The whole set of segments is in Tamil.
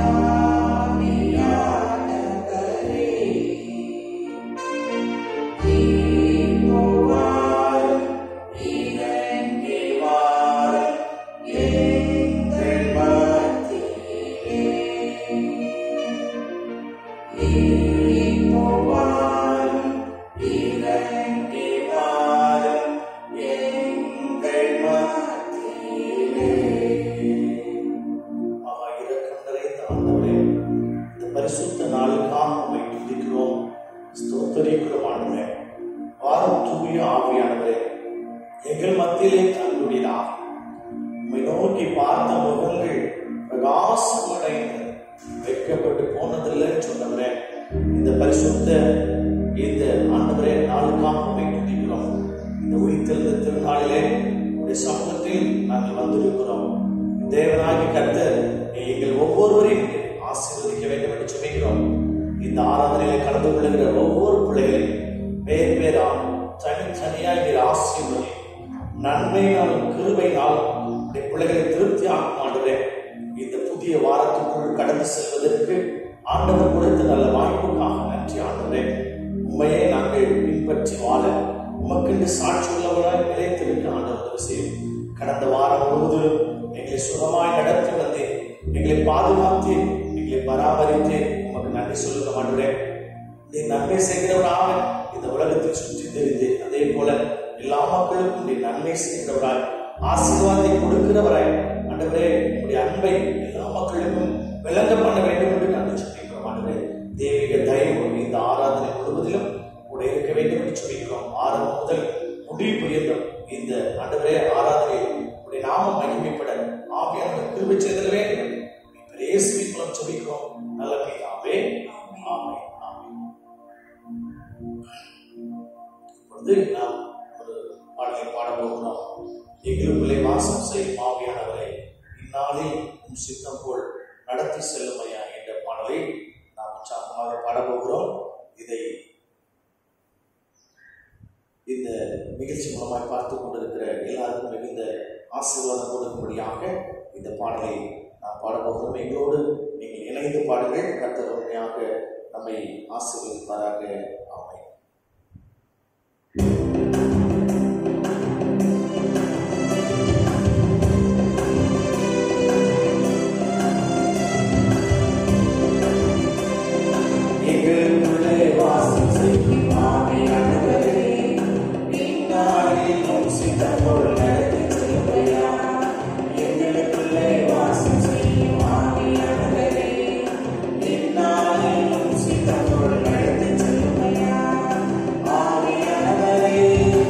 மகா இரக்கம் நிறைந்த ஆண்டவரே, இந்த பரிசுத்த நாளுக்காக உம்மை துதிக்கிறோம் ஸ்தோத்தரிக்கிறோம் ஆண்டவரே வாரம் தூய ஆவியானவரே எங்கள் மத்தியிலே தங்குவீராக உம்மை நோக்கி பார்த்த முகங்கள் பிரகாசமடைந்து வைக்கப்பட்டு போனதில்லை சொன்னவரே இந்த பரிசுத்த இந்த ஆண்டவரே நாளுக்காக உம்மை துதிக்கிறோம் இந்த உயிர்த்தெழுந்த திருநாளிலே உடைய சமூகத்தில் நாங்கள் வந்திருக்கிறோம் தேவனாகி கர்த்தர் எங்கள் ஒவ்வொருவரையும் ஆசீர்வதிக்க வேண்டும் என்று சொல்கிறோம் இந்த ஆராதனையில கலந்து கொள்கிற ஒவ்வொரு பிள்ளைகளையும் பேர் பேராக தனித்தனியாக நீர் ஆசீர்வதி நன்மையினாலும் கிருபையினாலும் உடைய பிள்ளைகளை திருப்தி ஆக்கும் ஆண்டவரே இந்த புதிய வாரத்துக்குள் கடந்து செல்வதற்கு ஆண்டவர் கொடுத்த நல்ல வாய்ப்புக்காக நன்றி ஆண்டவரே உண்மையை நாங்கள் பின்பற்றி வாழ உமக்கென்று சாட்சி உள்ளவராய் நிலைத்திருக்க ஆண்டவர் உதவி செய்யும் கடந்த வாரம் முழுவதும் எங்களை சுகமாய் நடத்தி வந்தேன் எங்களை பாதுகாத்து எங்களை பராமரித்து உமக்கு நன்றி சொல்லுங்க ஆண்டவரே நீ நன்மை செய்கிறவராக இந்த உலகத்தில் சுற்றி தெரிந்து அதே போல எல்லா மக்களுக்கும் நீ நன்மை செய்கிறவராய் ஆசீர்வாதத்தை கொடுக்கிறவராய் ஆண்டவரே உங்களுடைய அன்பை எல்லா மக்களுக்கும் விளங்க பண்ண வேண்டும் என்று நாங்கள் சொல்லிக்கிறோம் ஆண்டவரே தெய்வீக தயவு இந்த ஆராதனை முழுவதிலும் கூட இருக்க வேண்டும் என்று சொல்லிக்கிறோம் ஆரம்பம் முதல் முடிவு பரியந்தம் இந்த ஆண்டவரே ஆராதனையில் உடைய நாமம் மகிமைப்பட ஆவியான கிருபை செய்தல் வேண்டும் இயேசுவி மூலம் சொல்லிக்கிறோம் நல்ல பிதாவே ஆமே ஆமே இப்பொழுது நாம் ஒரு பாடலை பாட போகிறோம் எங்களுக்குள்ளே வாசம் செய்யும் ஆவியானவரை இந்நாளில் உன் சித்தம் போல் நடத்தி செல்லும் ஐயா என்ற பாடலை நாம் உற்சாகமாக பாட போகிறோம் இதை இந்த நிகழ்ச்சி மூலமாய் பார்த்து கொண்டிருக்கிற எல்லாருக்கும் மிகுந்த ஆசீர்வாதம் கொடுக்கும்படியாக இந்த பாடலை நாம் பாட போகிறோம் எங்களோடு நீங்கள் இணைந்து பாடுங்கள் கர்த்தர் உண்மையாக நம்மை ஆசீர்வதிப்பாராக ஆமை எங்களுக்குள்ளே வாசம் செய்யும் ஆவியானவரே, இந்நாளில் உம் சித்தம் போல் நடத்தி செல்லுமையா. எங்களுக்குள்ளே வாசம் செய்யும் ஆவியானவரே, இந்நாளில் உம் சித்தம் போல் நடத்தி செல்லுமையா. ஆவியானவரே,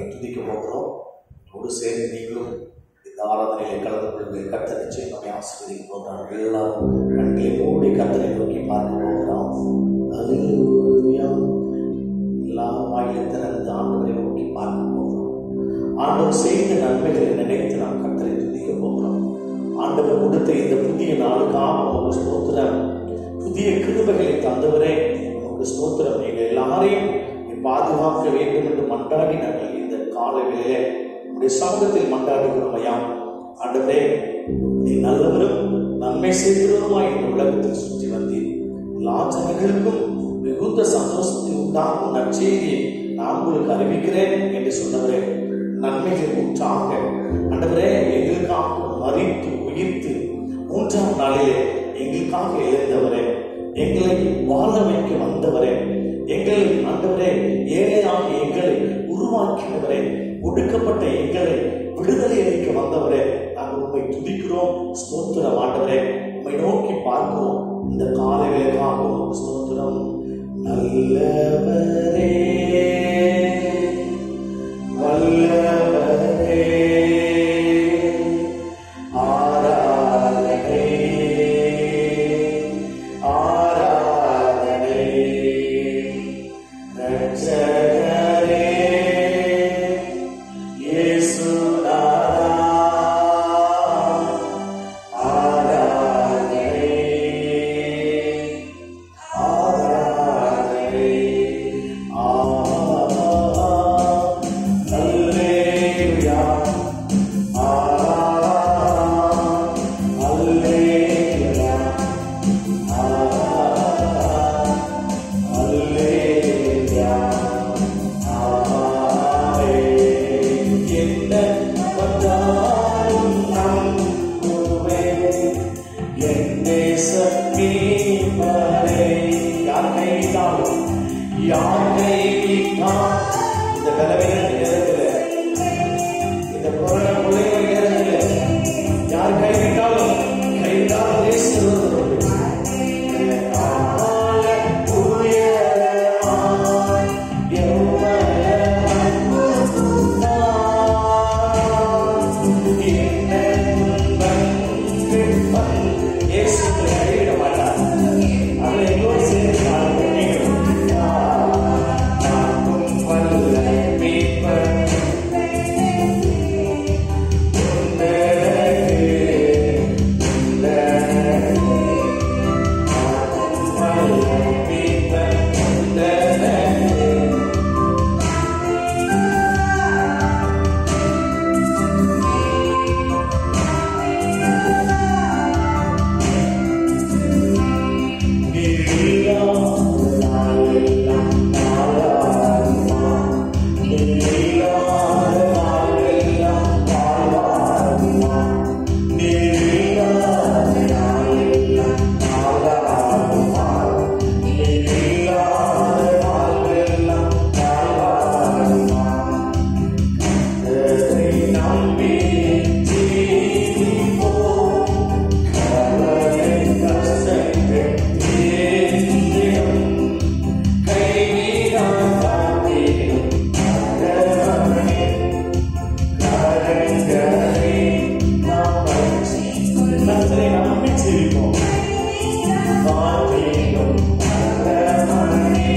கத்தனை துதிக்க போகிறோம் ஒரு சேர்ந்து நீங்களும் இந்த ஆராதனையை கலந்து கொள்ளுங்கள் கத்தனை நிச்சயம் நம்மை ஆசீர்வதிக்க போகிறாங்க எல்லாரும் கண்களை மூடி கத்தனை நோக்கி பார்க்க போகிறோம் அல்லேலூயா எல்லா வாயிலும் திறந்து ஆண்டவரை நோக்கி பார்க்க போகிறோம் ஆண்டவர் செய்த நன்மைகளை நினைத்து நாம் கத்தனை துதிக்க போகிறோம் ஆண்டவர் கொடுத்த இந்த புதிய நாளுக்காக உங்களுக்கு ஸ்தோத்திரம் புதிய கிருபைகளை தந்தவரே உங்களுக்கு ஸ்தோத்திரம் நீங்கள் எல்லாரையும் நீ பாதுகாக்க வேண்டும் என்று மன்றாடி நாங்கள் இந்த காலையிலே உடைய சமூகத்தில் மன்றாடுகிறோம் ஐயா ஆண்டவரே நீ நல்லவரும் நன்மை செய்கிறவருமாய் இந்த உலகத்தில் சுற்றி வந்தீர் எல்லா ஜனங்களுக்கும் மிகுந்த சந்தோஷத்தை உண்டாகும் நற்செய்தியை நான் உங்களுக்கு அறிவிக்கிறேன் என்று சொன்னவரே நன்மைகள் ஊற்றாக ஆண்டவரே எங்களுக்காக மறித்து உயிர்த்து மூன்றாம் நாளிலே எங்களுக்காக எழுந்தவரே எங்களை வாழ வைக்க வந்தவரே எங்களை ஆண்டவரே ஏழையாக எங்களை உருவாக்கினவரே ஒடுக்கப்பட்ட எங்களை விடுதலை அளிக்க வந்தவரே நாங்கள் உண்மை துதிக்கிறோம் ஸ்தோத்திரம் ஆண்டவரே உண்மை நோக்கி பார்க்கிறோம் இந்த காலைகளுக்காக உமக்கு ஸ்தோத்திரம் நல்லவரே வல்லவரே ஆராதனை ஆராதனை ரட்சகரே இயேசுநாதா ஆராதனை ஆராதனை அல்லேலூயா அல்லேலூயா அல்லேலூயா என்ன வந்தாலும் நம்புவேன் என்னை சமீபரே யார் கைவிட்டாலும் யார் கைவிட்டால் இந்த கலவைகள் நேரத்தில் இந்த கொரோனா கொள்ளைகள் நேரத்தில் யார் கைவிட்டாலும் கைவிட்டால் தேசுவது கர்த்தரை நம்பிச்சிருப்போம் வாழ்வேனும் பரமனே,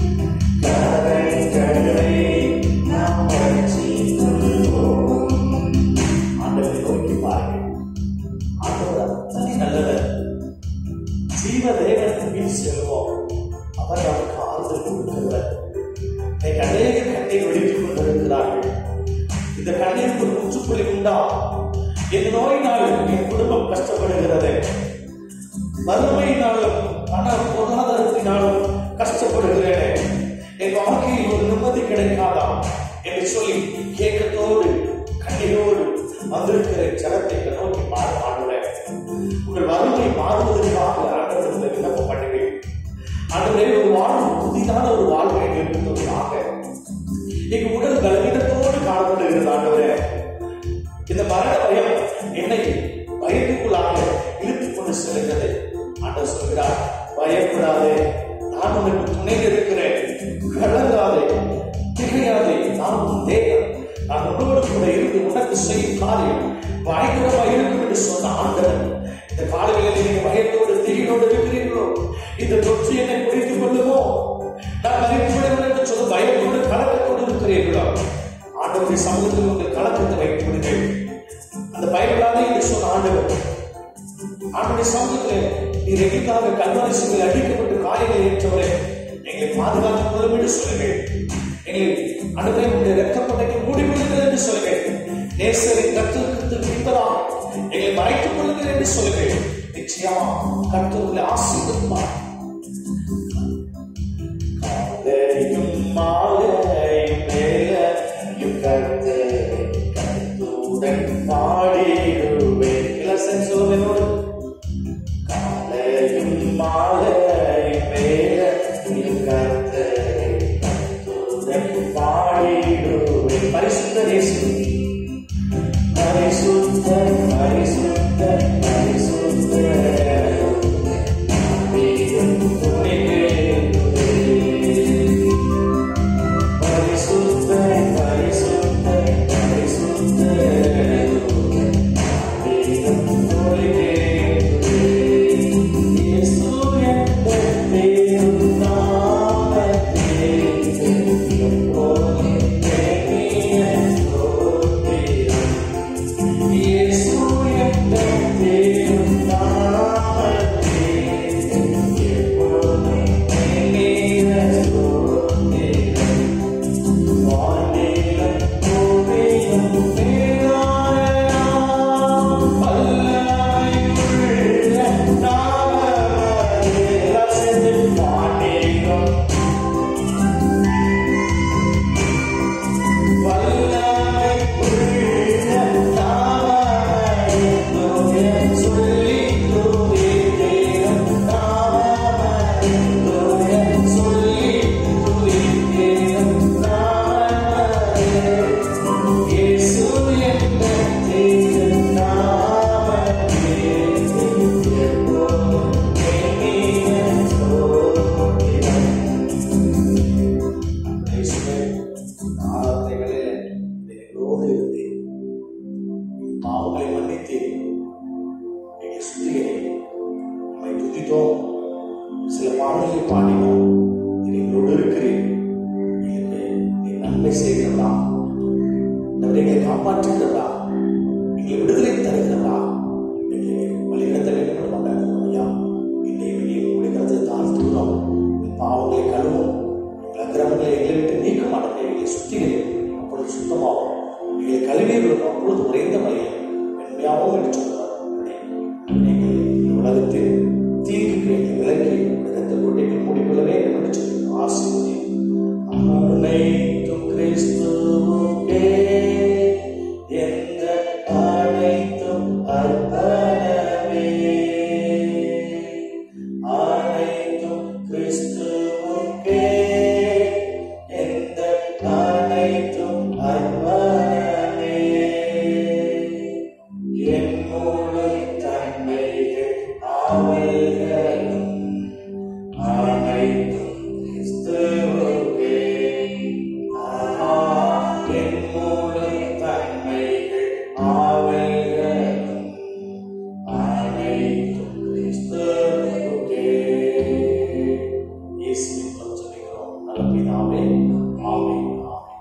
கரங்களை நாம் பற்றிக்கொள்வோம். ஆண்டவரை நோக்கி பாருங்கள். ஆண்டவர் அத்தனை நல்லவர். ஜீவ தேவனுக்கு பின் செல்வோம் அவர் நமக்கு ஆறுதல் கொடுக்கிறவர் இன்னைக்கு அநேக கண்ணீர் வெடித்துக் கொண்டிருக்கிறார்கள் இந்த கண்ணீருக்கு ஒரு முற்றுப்புள்ளி உண்டா என் நோயினாலும் என் குடும்பம் கஷ்டப்படுகிறது வறுமையினாலும் பண பொருளாதாரத்தினாலும் கஷ்டப்படுகிறேனே என் வாழ்க்கையில் ஒரு நிம்மதி கிடைக்காதா என்று சொல்லி ஏக்கத்தோடு கண்ணீரோடு வந்திருக்கிற ஜனத்தை நோக்கி பாடுகிறேன் உங்கள் வறுமை மாறுவதற்காக ஆண்டவரத்தில் விண்ணப்பம் பண்ணுவேன் ஆண்டவரே ஒரு வாழ்வு புதிதான ஒரு வாழ்வை நிறுத்துவதற்காக எங்க உடல் பலவீனத்தோடு காணப்படுகிறது ஆண்டவரே இந்த மரண பயம் என்னை பயத்துக்குள்ளாக இழுத்துக் கொண்டு செல்கிறது ஆண்டவர் சொல்கிறார் பயப்படாதே நான் உனக்கு துணை இருக்கிறேன் கலங்காதே திகையாதே நான் உன் தேவன் நான் உங்களோடு கூட இருந்து உனக்கு செய்யும் காரியம் பயங்கரமா இருக்கும் என்று சொன்ன ஆண்டவர் இந்த காலங்களில் நீங்க பயத்தோடு தீயோடு இருக்கிறீர்களோ இந்த தொற்று என்னை பிடித்துக் கொள்ளுமோ நான் மறித்துவிடுவேன் என்று சொல்ல பயத்தோடு கலக்கத்தோடு இருக்கிறீர்களோ ஆண்டவருடைய சமூகத்தில் உங்கள் கலக்கத்தை வைத்து விடுங்கள் அந்த பயப்படாதே என்று சொன்ன ஆண்டவர் ஆண்டுடைய சமூகத்தில் நீர் எங்களுக்காக கல்வாரி சிலையில் அடிக்கப்பட்டு காயங்கள் ஏற்றவரே எங்களை பாதுகாத்துக் கொள்ளும் என்று சொல்லுங்கள் எங்களை அனுபவ உடைய ரத்தப்பட்டைக்கு மூடி கொள்ளுங்கள் என்று சொல்லுங்கள் நேசரின் கத்திற்கு பின்பதா எங்களை மறைத்துக் கொள்ளுங்கள் என்று சொல்லுங்கள் நிச்சயமா கர்த்தருடைய ஆசீர்வதிப்பார் காலையும் மாலையும் மேலையும் கர்த்தரை கருத்துடன் பாடிடுவேன் இலசன் சொல்லுங்க என்னோடு காலையும் மாலையும் மேலையும் கர்த்தரை கருத்துடன் பாடிடுவேன் பரிசுத்த இயேசு பரிசுத்த பரிசுத்த பரிசுத்த வீரம் துணிகிறேன் பரிசுத்த பரிசுத்த பரிசுத்த வீரம் துணிகிறேன் இயேசு என்ற பேரும் நாமத்தே எப்போதும் தேனிய ஸ்தோத்திரம் இயேசு என்ற பேரும் நாமத்தே எப்போதும் தேனிய ஸ்தோத்திரம் வானிலும் பூமியிலும் மேலாயாம் வல்லமையுள்ள நாமமே. எல்லாம் சேர்ந்து வானிலும் வல்லமையுள்ள நாமமே. தூய சொல்லி துதிக்கிறோம் நாமமே. தூய சொல்லி துதிக்கிறோம் நாமமே. இயேசு என்ற திருநாமமே. எப்போதும் இனிய ஸ்தோத்திரம். இயேசுவே, நாளத்தைகளிலே எங்களோடு இருந்தேன் பாவங்களை மன்னித்தேன் எங்களை சுத்திகரி நம்மை துதித்தோம் சில பாடல்களை பாடினோம் நீர் எங்களோடு இருக்கிறேன் எங்களுக்கு நீ நன்மை செய்கிறதா நம்மை எங்களை காப்பாற்றுகிறதா எங்களை விடுதலை தருகிறதா எங்களை வழிநடத்த வேண்டும் என்று கொண்டாடுகிறோம் ஐயா இன்னைக்கு வெளியே முடிக்கிறது தாழ்த்துகிறோம் இந்த பாவங்களை கழுவும் எங்கள் அக்கிரமங்களை எங்களை விட்டு நீக்க மாட்டோம் எங்களை சுத்திகரி அப்பொழுது சுத்தமாகும் எங்களை கழுவியவர்களும் அப்பொழுது உறைந்த மலையில் மென்மையாகவும் என்று சொல்கிறார் நீங்கள் இந்த உலகத்தில் தீங்குக்கு எங்களை விலக்கி இரத்த கோட்டைகள் மூடிக்கொள்ள வேண்டும் என்று சொல்லி ஆசீர்வதி அனைத்தும் கிறிஸ்துவுக்கே எந்த அனைத்தும் அர்ப்பணமே அனைத்தும் கிறிஸ்துவுக்கே எந்த அனைத்தும் அர்ப்பணமே என் முழு தன்மைகள் ஆவல்களும் அனைத்தும் கிறிஸ்துவுக்கே ஆஹா, என் முழு தன்மைகள் ஆவல்களும் அனைத்தும் கிறிஸ்துவுக்கே இயேசுவின் மூலம் சொல்லுகிறோம் நல்ல பிதாவே ஆமென் ஆமென்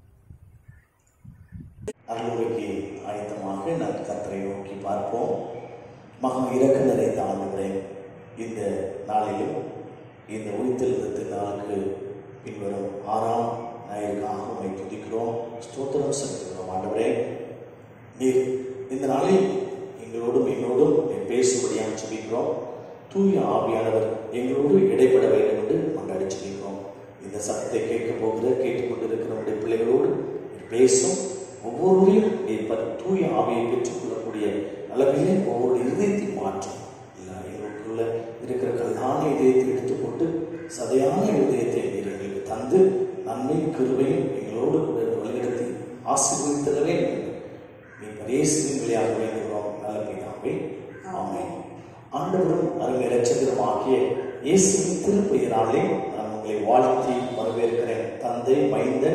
அருள்மைக்கு ஆயத்தமாக நாம் கத்தரை நோக்கி பார்ப்போம் மகா இறக்க நிறைந்த ஆண்டுகளே இந்த நாளிலும் இந்த உயிர்த்தெழுதத்தின் நாளுக்கு பின்வரும் ஆறாம் ஞாயிற்காக உண்மை துதிக்கிறோம் ஸ்தோத்திரம் செலுத்துகிறோம் ஆண்டவரே நீர் இந்த நாளில் எங்களோடும் என்னோடும் நீர் பேசும்படியாக சொல்லிக்கிறோம் தூய ஆவியானவர் எங்களோடு இடைப்பட வேண்டும் என்று கொண்டாடி சொல்லிக்கிறோம் இந்த சத்தத்தை கேட்க போகிற கேட்டுக்கொண்டிருக்கிற நம்முடைய பிள்ளைகளோடு நீர் பேசும் ஒவ்வொருவரையும் நீர் ப- தூய ஆவியை பெற்றுக்கொள்ளக்கூடிய அளவிலே ஒவ்வொரு இருதயத்தை மாற்றும் இல்லை எங்களுக்குள்ள இருக்கிற கல்லான இதயத்தை எடுத்துக்கொண்டு சதையான இதயத்தை நீர் எங்களுக்கு தந்து நன்மையும் கிருபையும் எங்களோடு கூட வழிநடத்தி ஆசீர்வதித்தரவே நீ பரேசுவின் வழியாக வேண்டுகிறோம் நல்ல பிதாவே ஆமென் ஆண்டவரும் அருமை இரட்சகரும் ஆகிய இயேசுவின் திருப்பெயராலே நான் உங்களை வாழ்த்தி வரவேற்கிறேன் தந்தை மைந்தன்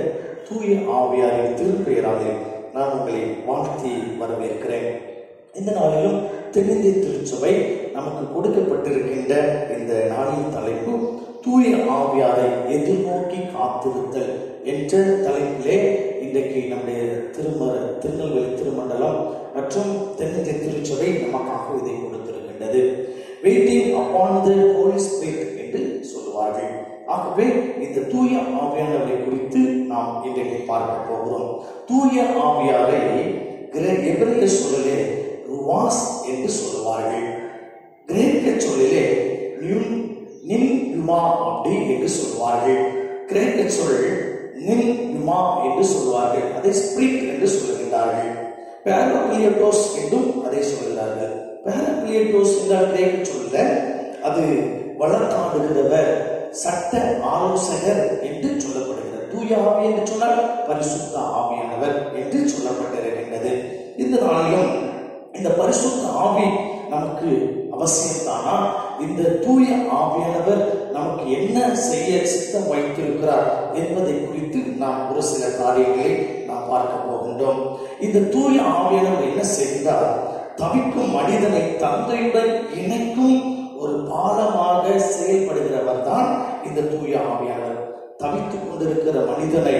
தூய ஆவியாரின் திருப்பெயராலே நான் உங்களை வாழ்த்தி வரவேற்கிறேன் இந்த நாளிலும் தென்னிந்திய திருச்சபை நமக்கு கொடுக்கப்பட்டிருக்கின்ற இந்த நாளின் தலைப்பு தூய ஆவியாரை எதிர்நோக்கி காத்திருத்தல் என்ற தலைப்பிலே இன்றைக்கு நம்முடைய திரும திருநெல்வேலி திருமண்டலம் மற்றும் தென்னிந்திய திருச்சபை நமக்காக இதை கொடுத்திருக்கின்றது waiting upon the holy spirit என்று சொல்லுவார்கள் ஆகவே இந்த தூய ஆவியானவரை குறித்து நாம் இன்றைக்கு பார்க்க போகிறோம் தூய ஆவியாரை கிரே- எபிரேய சொல்லிலே ருவாஸ் என்று சொல்லுவார்கள் கிரேக்க சொல்லிலே நிம் நின் யுமா அப்படி என்று சொல்வார்கள் கிரேக்க சொல் நின் யுமா என்று சொல்வார்கள் அதை ஸ்பிரிட் என்று சொல்லுகின்றார்கள் பேரபிளியட்டோஸ் என்றும் அதை சொல்கிறார்கள் பேரபிளியட்டோஸ் என்றால் கிரேக்க சொல்ல அது வழக்காடுகிறவர் சட்ட ஆலோசகர் என்று சொல்லப்படுகிறது தூய ஆவி என்று சொன்னால் பரிசுத்த ஆவியானவர் என்று சொல்லப்பட்டிருக்கின்றது இந்த நாளிலும் இந்த பரிசுத்த ஆவி நமக்கு அவசியம்தானா இந்த தூய ஆவியானவர் நமக்கு என்ன செய்ய சித்தம் வைத்திருக்கிறார் என்பதை குறித்து நாம் ஒரு சில காரியங்களை நாம் பார்க்க போகின்றோம் இந்த தூய ஆவியானவர் என்ன செய்கிறார் தவிக்கும் மனிதனை தந்தையுடன் இணைக்கும் ஒரு பாலமாக செயல்படுகிறவர் தான் இந்த தூய ஆவியானவர் தவித்துக் கொண்டிருக்கிற மனிதனை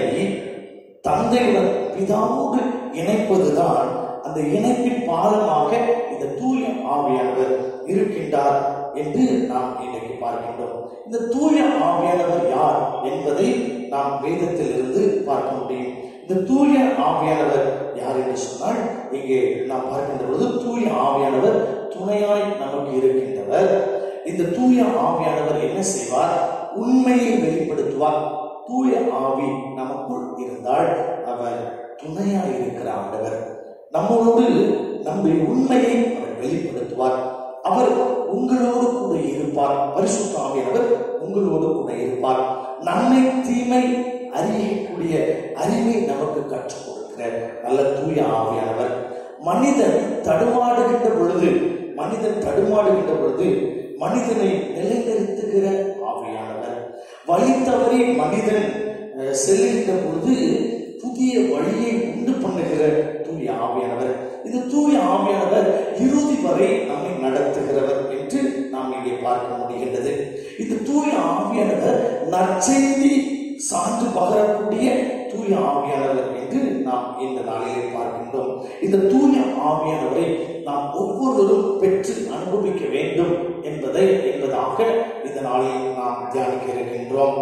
தந்தையுடன் பிதாவோடு இணைப்பதுதான் அந்த இணைப்பின் பாலமாக இந்த தூய ஆவியானவர் இருக்கின்றார் என்று நாம் இன்றைக்கு பார்க்கின்றோம் இந்த தூய ஆவியானவர் யார் என்பதை நாம் வேதத்திலிருந்து பார்க்க முடியும் இந்த தூய ஆவியானவர் யார் என்று சொன்னால் இங்கே நாம் பார்க்கின்ற பொழுது தூய ஆவியானவர் துணையாய் நமக்கு இருக்கின்றவர் இந்த தூய ஆவியானவர் என்ன செய்வார் உண்மையை வெளிப்படுத்துவார் தூய ஆவி நமக்குள் இருந்தால் அவர் துணையாய் இருக்கிற ஆண்டவர் நம்மளோடு நம்முடைய உண்மையை அவர் வெளிப்படுத்துவார் அவர் உங்களோடு கூட இருப்பார் பரிசுத்த ஆவியானவர் உங்களோடு கூட இருப்பார் நன்மை தீமை அறியக்கூடிய அறிவை நமக்கு கற்றுக் கொடுக்கிற நல்ல தூய ஆவியானவர் மனிதன் தடுமாடுகின்ற பொழுது மனிதன் தடுமாடுகின்ற பொழுது மனிதனை நிலைநிறுத்துகிற ஆவியானவர் வழி தவறி மனிதன் அஹ், செல்லுகின்ற பொழுது புதிய வழியை உண்டு பண்ணுகிற தூய ஆவியானவர் இந்த தூய ஆவியானவர் இறுதி வரை நம்மை நடத்துகிறவர் என்று நாம் இங்கே பார்க்க முடிகின்றது இந்த தூய ஆவியானவர் நற்செய்தி சான்று பகரக்கூடிய தூய ஆவியானவர் என்று நாம் இந்த நாளிலே பார்க்கின்றோம் இந்த தூய ஆவியானவரை நாம் ஒவ்வொருவரும் பெற்று அனுபவிக்க வேண்டும் என்பதை என்பதாக இந்த நாளில் நாம் தியானிக்க இருக்கின்றோம்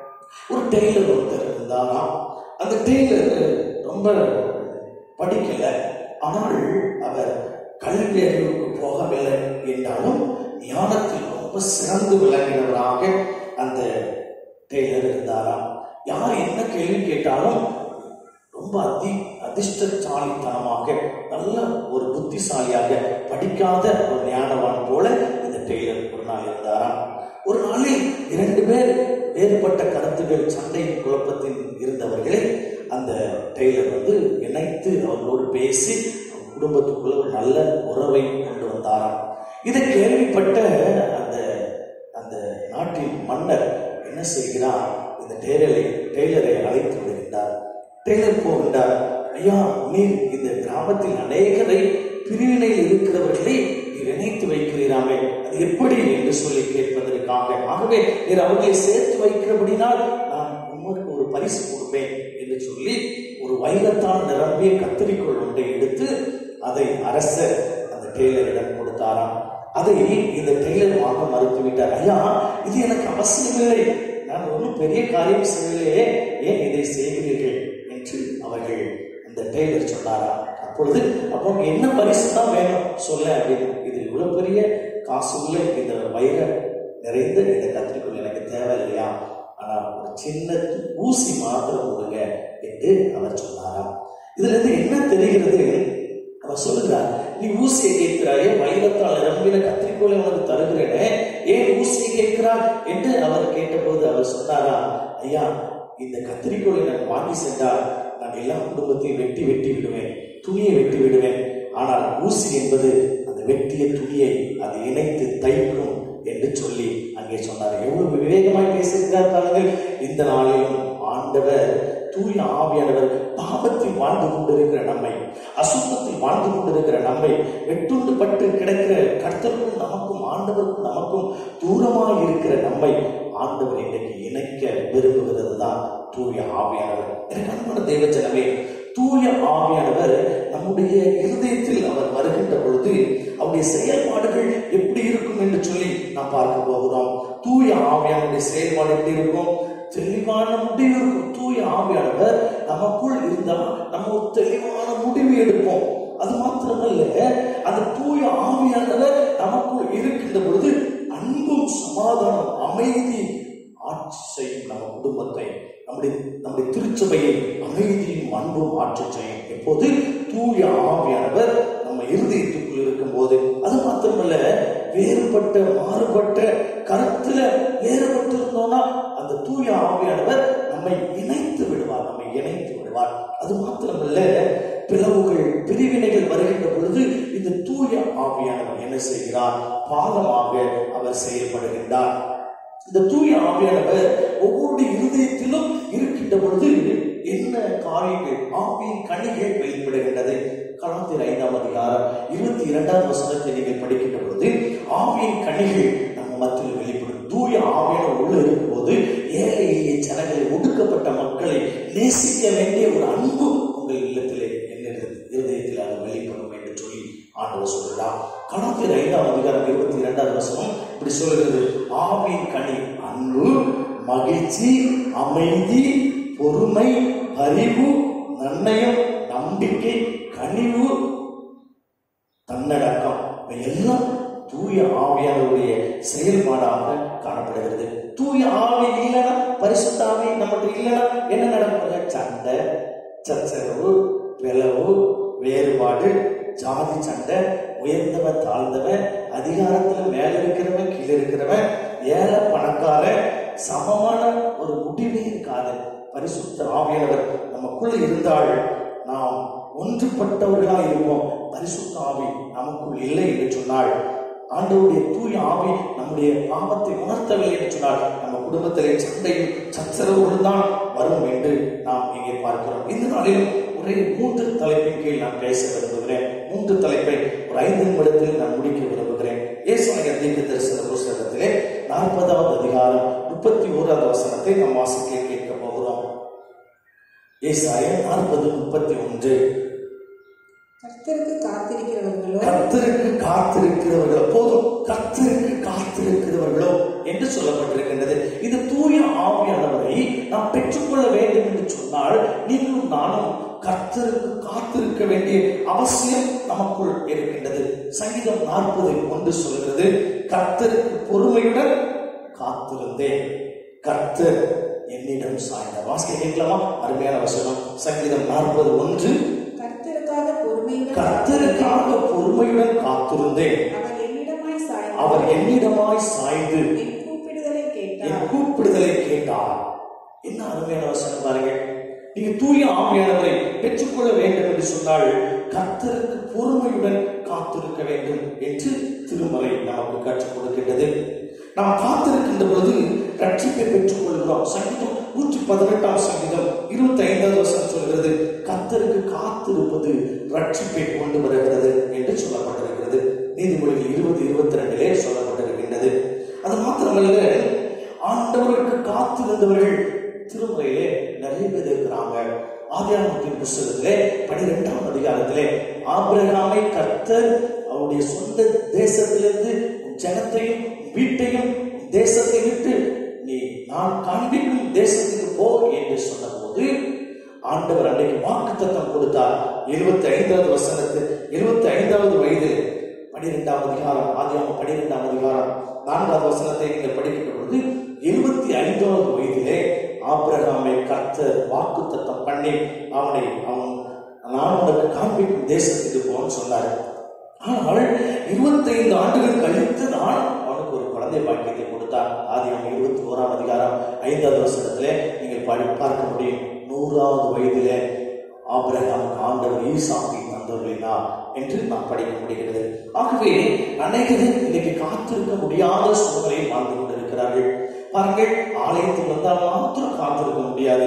ஒரு டெய்லர் ஒருத்தர் இருந்தாராம் அந்த டெய்லர் ரொம்ப படிக்கல ஆனால் அவர் கல்வி அறிவுக்கு போகவில்லை என்றாலும் ஞானத்தில் ரொம்ப சிறந்து விளங்கினவராக அந்த டெய்லர் இருந்தாராம் யார் என்ன கேள்வி கேட்டாலும் ரொம்ப அதி அதிர்ஷ்டசாலித்தனமாக நல்ல ஒரு புத்திசாலியாக படிக்காத ஒரு ஞானவான் போல இந்த டெய்லர் ஒரு நாள் இருந்தாராம் ஒரு நாளில் இரண்டு பேர் வேறுபட்ட கருத்துகள் சண்டை குழப்பத்தில் இருந்தவர்களை அந்த டெய்லர் வந்து இணைத்து அவர்களோடு பேசி அவங்க குடும்பத்துக்குள்ள ஒரு நல்ல உறவை கொண்டு வந்தாராம் இதை கேள்விப்பட்ட அந்த அந்த நாட்டின் மன்னர் என்ன செய்கிறார் இந்த டெய்லரை டெய்லரை அழைத்து விடுகின்றார் டெய்லர் போகின்றார் ஐயா நீர் இந்த கிராமத்தில் அநேகரை பிரிவினையில் இருக்கிறவர்களை நீர் இணைத்து வைக்கிறீராமே அது எப்படி என்று சொல்லி கேட்பதற்காக ஆகவே நீர் அவர்களை சேர்த்து வைக்கிறபடினால் நான் உமக்கு ஒரு பரிசு கொடுப்பேன் என்று சொல்லி ஒரு வைரத்தால் நிரம்பிய கத்திரிக்கோள் ஒன்றை எடுத்து அதை அரசர் அந்த டெய்லரிடம் கொடுத்தாராம் அதை இந்த டெய்லர் வாங்க மறுத்து விட்டார் ஐயா இது எனக்கு அவசியமில்லை நான் ஒன்றும் பெரிய காரியம் செய்யலையே ஏன் இதை செய்கிறீர்கள் என்று அவர்கள் அந்த டெய்லர் சொன்னாராம் அப்பொழுது அப்போ உங்க என்ன பரிசு தான் வேணும் சொல்ல அப்படின்னு இது இவ்வளவு பெரிய காசு உள்ள இந்த வைர நிறைந்த இந்த கத்திரிக்கோள் எனக்கு தேவை இல்லையா ஆனா ஒரு சின்ன ஊசி மாத்திரம் கொடுங்க என்று அவர் சொன்னாராம் இதுல இருந்து என்ன தெரிகிறது அவர் சொல்லுகிறார் நீ ஊசியை கேட்கிறாயே வைரத்தால் நிரம்பின கத்திரிக்கோளை உனக்கு தருகிறேனே ஏன் ஊசியை கேட்கிறார் என்று அவர் கேட்டபோது அவர் சொன்னாரா ஐயா இந்த கத்திரிக்கோளை நான் வாங்கி சென்றால் நான் எல்லா குடும்பத்தையும் வெட்டி வெட்டி விடுவேன் துணியை வெட்டி விடுவேன் ஆனால் ஊசி என்பது அந்த வெட்டிய துணியை அது இணைத்து தைக்கும் என்று சொல்லி அங்கே சொன்னார் எவ்வளவு விவேகமாய் பேசியிருக்கிறார் பாருங்கள் இந்த நாளிலும் ஆண்டவர் தூய ஆவியானவர் பாவத்தில் வாழ்ந்து கொண்டிருக்கிற நம்மை அசுத்தத்தில் வாழ்ந்து கொண்டிருக்கிற நம்மை வெட்டுண்டு பட்டு கிடக்கிற கர்த்தருக்கும் நமக்கும் ஆண்டவருக்கும் நமக்கும் தூரமாக இருக்கிற நம்மை ஆண்டவர் இன்னைக்கு இணைக்க விரும்புகிறது தான் தூய ஆவியானவர் எனக்கு அன்பான தெய்வ ஜனமே தூய ஆவியானவர் நம்முடைய இருதயத்தில் அவர் வருகின்ற பொழுது அவருடைய செயல்பாடுகள் எப்படி இருக்கும் என்று சொல்லி நாம் பார்க்க போகிறோம் தூய ஆவியானுடைய செயல்பாடு எப்படி இருக்கும் தெளிவான முடிவு இருக்கும் தூய ஆவியானவர் நமக்குள் இருந்தால் நம்ம ஒரு தெளிவான முடிவு எடுப்போம் அது மாத்திரமல்ல அந்த தூய ஆவியானவர் நமக்குள் இருக்கின்ற பொழுது அன்பும் சமாதானம் அமைதி ஆட்சி செய்யும் நம்ம குடும்பத்தை நம்முடைய நம்முடைய திருச்சபையை அமைதியும் அன்பும் ஆட்சி செய்யும் எப்போது தூய ஆவியானவர் நம்ம இருதயத்துக்குள் இருக்கும் போது அது மாத்திரமல்ல வேறுபட்ட மாறுபட்ட கருத்துல வேறுபட்டு இருந்தோம்னா அந்த தூய ஆவியானவர் நம்மை இணைத்து விடுவார் நம்மை இணைத்து விடுவார் அது மாத்திரமல்ல பிளவுகள் பிரிவினைகள் வருகின்ற பொழுது இந்த தூய ஆவியானவர் என்ன செய்கிறார் பாலமாக அவர் செயல்படுகின்றார் இந்த தூய ஆவியானவர் ஒவ்வொரு இருதயத்திலும் இருக்கின்ற பொழுது என்ன காரியங்கள் ஆவியின் கனிகள் வெளிப்படுகின்றது கலாத்திர ஐந்தாம் அதிகாரம் இருபத்தி இரண்டாம் வசனத்தை நீங்கள் படிக்கின்ற பொழுது ஆவியின் கனிகள் நம்ம மத்தியில் வெளிப்படும் தூய ஆவியான உள்ள இருக்கும்போது ஏழை எளிய ஜனங்களை ஒடுக்கப்பட்ட மக்களை நேசிக்க வேண்டிய ஒரு அன்பு உங்கள் இல்லத்திலே என்ன இருதயத்தில் அது வெளிப்படும் என்று சொல்லி ஆண்டவர் சொல்லலாம் கலாத்திர ஐந்தாம் அதிகாரம் இருபத்தி இரண்டாம் வசனம் இப்படி சொல்கிறது ஆவியின் கனி அன்பு மகிழ்ச்சி அமைதி பொறுமை அறிவு நன்னயம் நம்பிக்கை கனிவு தன்னடக்கம் இவை எல்லாம் தூய ஆவியானவருடைய செயல்பாடாக காணப்படுகிறது தூய ஆவி இல்லைன்னா பரிசுத்த ஆவி நம்மகிட்ட இல்லைன்னா என்ன நடக்குங்க சண்டை சச்சரவு பிளவு வேறுபாடு ஜாதி சண்டை உயர்ந்தவன் தாழ்ந்தவன் அதிகாரத்துல மேல இருக்கிறவன் கீழே இருக்கிறவன் ஏழை பணக்காரன் சமமான ஒரு முடிவே இருக்காது பரிசுத்த ஆவியானவர் நமக்குள்ள இருந்தால் நாம் ஒன்றுபட்டவர்களா இருப்போம் பரிசுத்த ஆவி நமக்குள் இல்லை என்று சொன்னால் ஆண்டவருடைய தூய ஆவி நம்முடைய பாவத்தை உணர்த்தவில்லை என்று சொன்னால் நம்ம குடும்பத்திலே சண்டையும் சச்சரவுகள் தான் வரும் என்று நாம் இங்கே பார்க்கிறோம் இந்த நாளிலும் ஒரே மூன்று தலைப்பின் கீழ் நான் பேச விரும்புகிறேன் மூன்று தலைப்பை ஒரு ஐந்து நிமிடத்தில் நான் முடிக்க விரும்புகிறேன் ஏசாய தீர்க்க தரிசன புஸ்தகத்திலே நாற்பதாவது அதிகாரம் முப்பத்தி ஓராவது வசனத்தை நாம் வாசிக்க கேட்க போகிறோம் ஏசாய நாற்பது முப்பத்தி ஒன்று கர்த்தருக்கு காத்திருக்கிறவர்களோ கர்த்தருக்கு காத்திருக்கிறவர்களோ போதும் கர்த்தருக்கு காத்திருக்கிறவர்களோ என்று சொல்லப்பட்டிருக்கின்றது இது தூய ஆவியானவரை நாம் பெற்றுக்கொள்ள வேண்டும் என்று சொன்னால் நீங்களும் நானும் கர்த்தருக்கு காத்திருக்க வேண்டிய அவசியம் நமக்குள் இருக்கின்றது சங்கீதம் நாற்பது ஒன்று சொல்கிறது கர்த்தருக்கு பொறுமையுடன் காத்திருந்தேன் கர்த்தர் என்னிடம் சாய்ந்தார் வாசிக்க கேட்கலாமா அருமையான வசனம் சங்கீதம் நாற்பது ஒன்று கர்த்தருக்காக பொறுமையுடன் கர்த்தருக்காக பொறுமையுடன் காத்திருந்தேன் அவர் என்னிடமாய் சாய்ந்து அவர் என்னிடமாய் சாய்ந்து என் கூப்பிடுதலை கேட்டார் என் கூப்பிடுதலை கேட்டார் என்ன அருமையான வசனம் பாருங்க நீங்க தூய ஆவியானவரை பெற்றுக்கொள்ள வேண்டும் என்று சொன்னால் கர்த்தருக்கு பொறுமையுடன் காத்திருக்க வேண்டும் என்று திருமலை நமக்கு கற்றுக் கொடுக்கின்றது நாம் காத்திருக்கின்ற பொழுது ரட்சிப்பை பெற்றுக் கொள்கிறோம் சங்கீதம் நூற்றி பதினெட்டாம் சங்கீதம் இருபத்தி ஐந்தாவது வசனம் சொல்கிறது கர்த்தருக்கு காத்திருப்பது ரட்சிப்பை கொண்டு வருகிறது என்று சொல்லப்பட்டிருக்கிறது நீதிமொழிகள் இருபது இருபத்தி ரெண்டிலே சொல்லப்பட்டிருக்கின்றது அது மாத்திரமல்ல ஆண்டவருக்கு காத்திருந்தவர்கள் திருமுறையிலே நிறைய பேர் இருக்கிறாங்க ஆதியாகமத்தின் புஸ்தகத்திலே பனிரெண்டாம் அதிகாரத்திலே ஆபிரகாமை கர்த்தர் அவருடைய சொந்த தேசத்திலிருந்து உன் ஜனத்தையும் உன் வீட்டையும் உன் தேசத்தை விட்டு நீ நான் காண்பிக்கும் தேசத்துக்கு போ என்று சொன்னபோது ஆண்டவர் அன்றைக்கு வாக்கு தத்தம் கொடுத்தார் இருபத்தி ஐந்தாவது வசனத்து இருபத்தி ஐந்தாவது வயது பனிரெண்டாம் அதிகாரம் ஆதியாம பனிரெண்டாம் அதிகாரம் நான்காவது வசனத்தை நீங்கள் படிக்கின்ற பொழுது இருபத்தி ஐந்தாவது வயதிலே ஆபிரகாமை கர்த்தர் வாக்கு தத்தம் பண்ணி அவனை அவன் நான் உனக்கு காண்பிக்கும் தேசத்துக்கு போன்னு சொன்னார் ஆனால் இருபத்தைந்து ஆண்டுகள் கழித்து தான் அவனுக்கு ஒரு குழந்தை பாக்கியத்தை கொடுத்தார் ஆதியாம இருபத்தி ஓராம் அதிகாரம் ஐந்தாவது வசனத்திலே நீங்கள் படி பார்க்க முடியும் நூறாவது வயதிலே ஆபிரகாமுக்கு ஆண்டவர் ஈசாக்கை தந்தவர்களினா என்று நாம் படிக்க முடிகிறது ஆகவே அநேகர் இன்னைக்கு காத்திருக்க முடியாத சூழ்நிலையில் வாழ்ந்து கொண்டிருக்கிறார்கள் பாருங்கள் ஆலயத்துக்கு வந்தால் மாத்திரம் காத்திருக்க முடியாது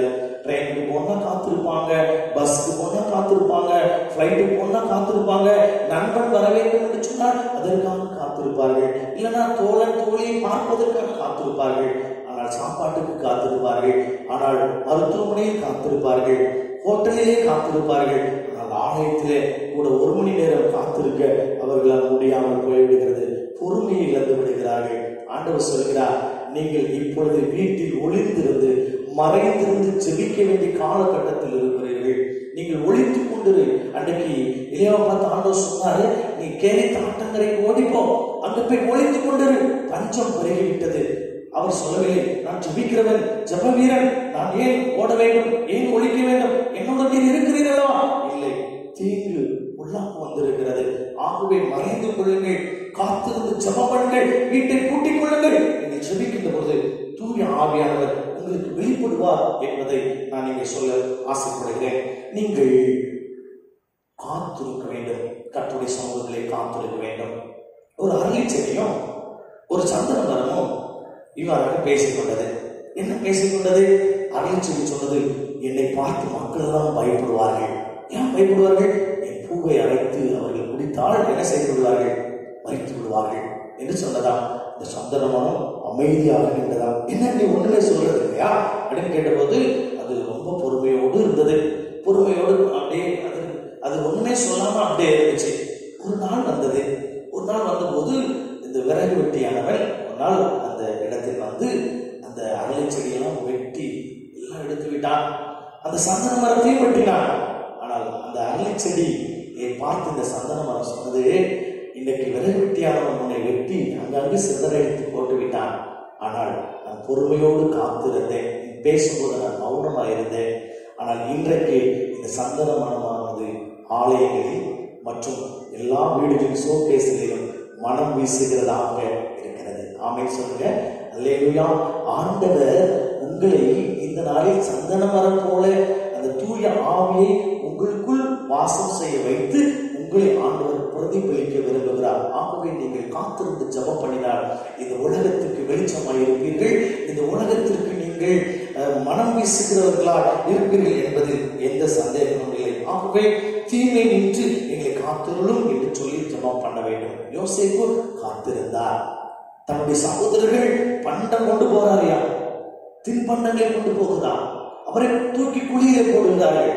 ட்ரெயினுக்கு போனா காத்திருப்பாங்க பஸ்க்கு போனா காத்திருப்பாங்க ஃப்ளைட்டுக்கு போனா காத்திருப்பாங்க நண்பன் வர வேண்டும் என்று சொன்னால் அதற்காக காத்திருப்பார்கள் இல்லைன்னா தோழன் தோழியை பார்ப்பதற்காக காத்திருப்பார்கள் ஆனால் சாப்பாட்டுக்கு காத்திருப்பார்கள் ஆனால் மருத்துவமனையில் காத்திருப்பார்கள் ஹோட்டலிலே காத்திருப்பார்கள் ஆனால் ஆலயத்திலே கூட ஒரு மணி நேரம் காத்திருக்க அவர்களால் முடியாமல் போய்விடுகிறது பொறுமையை இழந்து விடுகிறார்கள் ஆண்டவர் சொல்கிறார் நீங்கள் இப்பொழுது வீட்டில் ஒளிந்திருந்து மறைந்திருந்து ஜெபிக்க வேண்டிய காலகட்டத்தில் இருக்கிறீர்கள் நீங்கள் ஒளித்துக் கொண்டிரு அன்னைக்கு இளையவ பார்த்து ஆண்டவர் சொன்னாரு நீ கேரி தாட்டங்கரை ஓடிப்போ அங்க போய் ஒளித்துக் கொண்டிரு பஞ்சம் பெருகிவிட்டது அவர் சொல்லவில்லை நான் ஜெபிக்கிறவன் ஜெப வீரன் நான் ஏன் ஓட வேண்டும் ஏன் ஒழிக்க வேண்டும் என்னோட நீர் இருக்கிறீர்களா இல்லை தீங்கு உள்ளாக வந்திருக்கிறது ஆகவே மறைந்து கொள்ளுங்கள் காத்திருந்து ஜெபம் பண்ணுங்கள் வீட்டை கூட்டிக் கொள்ளுங்கள் நீங்கள் ஜெபிக்கின்ற பொழுது தூய ஆவியானவர் உங்களுக்கு வெளிப்படுவார் என்பதை நான் இங்கே சொல்ல ஆசைப்படுகிறேன் நீங்கள் காத்திருக்க வேண்டும் கர்த்தருடைய சமூகத்திலே காத்திருக்க வேண்டும் ஒரு அரளி செடியும் ஒரு சந்தன மரமும் இவ்வாறாக பேசிக்கொண்டது என்ன பேசிக்கொண்டது அரளி செடி சொன்னது என்னை பார்த்து மக்கள் எல்லாம் பயப்படுவார்கள் ஏன் பயப்படுவார்கள் என் பூவை அரைத்து அவர்கள் குடித்தால் என்ன செய்து விடுவார்கள் மறித்து விடுவார்கள் என்று சொன்னதா இந்த சந்தன மரம் அமைதியாக நின்றதா என்ன நீ ஒண்ணுமே சொல்றது இல்லையா அப்படின்னு கேட்டபோது அது ரொம்ப பொறுமையோடு இருந்தது பொறுமையோடு அப்படியே அது அது ஒண்ணுமே சொல்லாம அப்படியே இருந்துச்சு ஒரு நாள் வந்தது ஒரு நாள் வந்தபோது இந்த விறகு வெட்டியானவன் ஒரு நாள் அந்த இடத்தில் வந்து அந்த அரளி செடியெல்லாம் வெட்டி எல்லாம் எடுத்து விட்டான் அந்த சந்தன மரத்தையும் வெட்டினான் ஆனால் அந்த அரளி செடியை பார்த்து இந்த சந்தன மரம் சொன்னது இன்னைக்கு விறகு வெட்டியானவன் உன்னை வெட்டி அங்கங்கு சிதறடித்து போட்டு விட்டான் ஆனால் நான் பொறுமையோடு காத்திருந்தேன் நீ பேசும்போது நான் மௌனமாக இருந்தேன் ஆனால் இன்றைக்கு இந்த சந்தன மரமானது ஆலயங்களில் மற்றும் எல்லா வீடுகளின் சோகேஸ்களிலும் மனம் வீசுகிறதாக இருக்கிறது ஆமை சொல்லுங்க அல்லேலுயா ஆண்டவர் உங்களை இந்த நாளில் சந்தன மரம் போல அந்த தூய ஆவியை உங்களுக்குள் வாசம் செய்ய வைத்து உங்களை ஆண்டவர் பிரதிபலிக்க விரும்புகிறார் ஆகவே நீங்கள் காத்திருந்து ஜெபம் பண்ணினால் இந்த உலகத்துக்கு வெளிச்சமாய் இருப்பீர்கள் இந்த உலகத்திற்கு நீங்கள் அஹ், மனம் வீசுகிறவர்களாக இருப்பீர்கள் என்பதில் எந்த சந்தேகமும் இல்லை ஆகவே தீமை நின்று எங்களை காத்திருளும் என்று சொல்லி ஜெபம் பண்ண வேண்டும் யோசேப்பு காத்திருந்தார் தன்னுடைய சகோதரர்கள் பண்டம் கொண்டு போறாரியா தின்பண்டங்களை கொண்டு போகுதான் அவரை தூக்கி குழியிலே போடுகிறார்கள்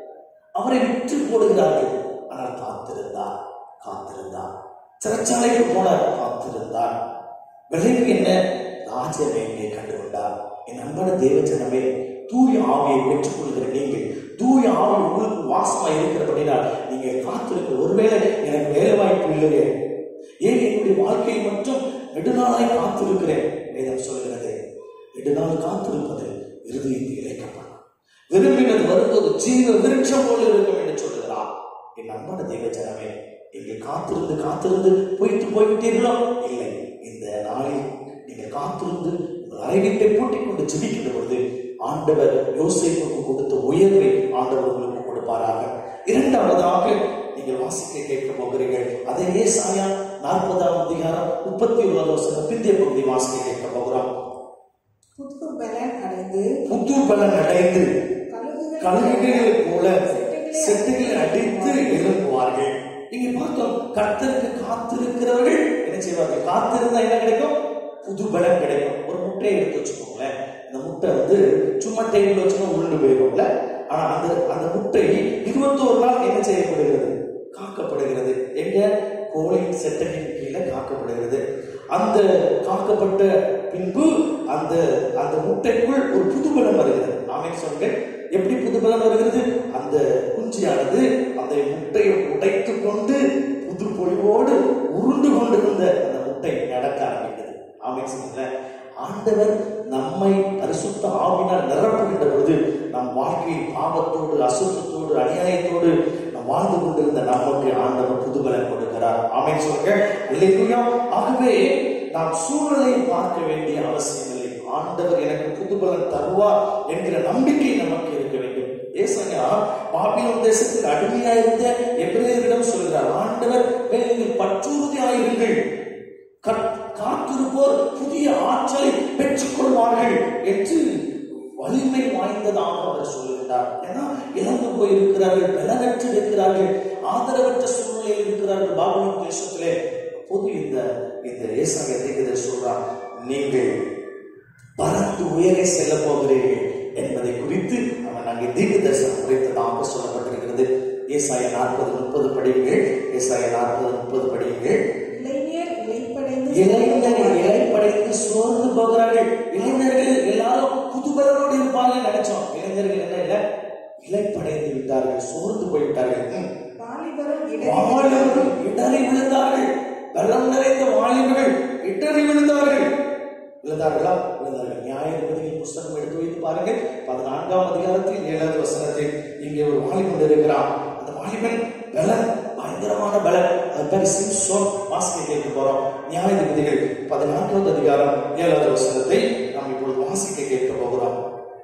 அவரை விற்று போடுகிறார்கள் ஆனால் காத்திருந்தார் காத்திருந்தார் சிறைச்சாலைக்கு போனார் காத்திருந்தார் விளைவு என்ன ராஜவேங்கை கண்டுகொண்டார் என் அன்பான தேவஜனமே தூய ஆவியை பெற்றுக் கொள்கிற நீங்கள் தூய ஆவி உங்களுக்கு வாசமா இருக்கிறபடினால் நீங்கள் காத்திருக்க ஒருவேளை எனக்கு வேலை வாய்ப்பு இல்லையே ஏன் என்னுடைய வாழ்க்கையை மட்டும் நெடுநாளாய் காத்திருக்கிறேன் வேதம் சொல்கிறது நெடுநாள் காத்திருப்பது இறுதியில் இழைக்கப்படும் விரும்பினது வரும்போது ஜீவ விருட்சம் போல இருக்கும் என்று சொல்லுகிறார் என் அன்பான தெய்வ ஜனமே இங்கே காத்திருந்து காத்திருந்து பொய்த்து போய்விட்டீர்களோ இல்லை இந்த நாளில் நீங்கள் காத்திருந்து உங்கள் அறைவீட்டை பூட்டிக் கொண்டு ஜெபிக்கின்ற பொழுது ஆண்டவர் யோசேப்புக்கு கொடுத்த உயர்வை ஆண்டவர் உங்களுக்கு கொடுப்பாராக இரண்டாவதாக நீங்கள் வாசிக்க கேட்க போகிறீர்கள் அதே ஏசாயா நாற்பதாம் அதிகாரம் முப்பத்தி ஒன்பது வருஷம் பிந்திய பகுதி வாசிக்க கேட்க போகிறோம் புது பலன் அடைந்து புது பலன் அடைந்து கழுகுகள் கழுகுகளை போல செட்டுகளை அடித்து எழுப்புவார்கள் இங்க பார்த்தோம் கர்த்தருக்கு காத்திருக்கிறவர்கள் என்ன செய்வார்கள் காத்திருந்தா என்ன கிடைக்கும் புது பலம் கிடைக்கும் ஒரு முட்டையை எடுத்து வச்சுக்கோங்களேன் இந்த முட்டை வந்து சும்மா டேபிள் வச்சுக்கோ உருண்டு போயிருக்கும்ல ஆனா அந்த அந்த முட்டை இருபத்தோரு நாள் என்ன செய்யப்படுகிறது காக்கப்படுகிறது எங்க கோழியின் செட்டகின் கீழே காக்கப்படுகிறது அந்த காக்கப்பட்ட பின்பு அந்த அந்த முட்டைக்குள் ஒரு புதுபலம் வருகிறது நாமே சொல்கிறேன் எப்படி புதுபலம் வருகிறது அந்த குஞ்சியானது அந்த முட்டையை உடைத்து கொண்டு புது பொலிவோடு உருண்டு கொண்டிருந்த அந்த முட்டை நடக்க ஆரம்பித்தது ஆமே சொல்கிறேன் ஆண்டவர் நம்மை பரிசுத்த ஆவினால் நிரப்புகின்ற பொழுது நம் வாழ்க்கையில் பாவத்தோடு அசுத்தத்தோடு அநியாயத்தோடு நாம் வாழ்ந்து கொண்டிருந்த நமக்கு ஆண்டவர் புதுபலன் கொடுக்கிறார் ஆமே சொல்லுங்க இல்லையா ஆகவே நாம் சூழலை பார்க்க வேண்டிய அவசியம் இல்லை ஆண்டவர் எனக்கு புதுபலன் தருவார் என்கிற நம்பிக்கை நமக்கு இருக்க வேண்டும் ஏசையா பாபிலோன் தேசத்தில் அடிமையாயிருந்த எபிரேயரிடம் சொல்கிறார் ஆண்டவர் மேல் நீங்கள் பற்றுறுதியாயிருங்கள் கற்- காத்திருப்போர் புதிய ஆற்றலை பெற்றுக் கொள்வார்கள் என்று வலிமை வாய்ந்த அடைந்ததாக அவர் சொல்லுகிறார் ஏன்னா இழந்து போயிருக்கிறார்கள் பலனற்று இருக்கிறார்கள் ஆதரவற்ற சூழ்நிலையில் இருக்கிறார்கள் பாபுலோன் தேசத்திலே பொது இந்த இந்த ஏசாய தீர்க்கதரிசி சொல்றார் நீங்கள் பறந்து உயரே செல்ல போகிறீர்கள் என்பதை குறித்து அவன் அங்கே தீர்க்க தரிசனம் குறித்ததாக சொல்லப்பட்டிருக்கிறது ஏசாய நாற்பது முப்பது படியுங்கள் ஏசாய நாற்பது முப்பது படியுங்கள் இளைஞர் இளைப்படைந்து இளைஞர்கள் இலைப்படைந்து சோர்ந்து போகிறார்கள் இளைஞர்கள் எல்லாரும் புதுபலனோடு இருப்பார்கள் நினைச்சோம் இளைஞர்கள் என்ன இல்ல இலைப்படைந்து விட்டார்கள் சோர்ந்து போய்விட்டார்கள் ம். வாலிபரும் வாலிபர்கள் இடறி விழுந்தார்கள் வெள்ளம் நிறைந்த வாலிபர்கள் இடறி விழுந்தார்கள் விழுந்தார்களா விழுந்தார்கள் நியாயாதிபதிகள் புஸ்தகம் எடுத்து வைத்து பாருங்கள் பதினான்காம் அதிகாரத்தில் ஏழாவது வசனத்தில் இங்கே ஒரு வாலிபன் இருக்கிறான் அந்த வாலிபன் பலன் பயங்கரமான பலன் அது பேர் சிம்சோன் வாசிக்க கேட்க போறோம் நியாயாதிபதிகள் பதினான்காவது அதிகாரம் ஏழாவது வசனத்தை நாம் இப்பொழுது வாசிக்க கேட்க போகிறோம்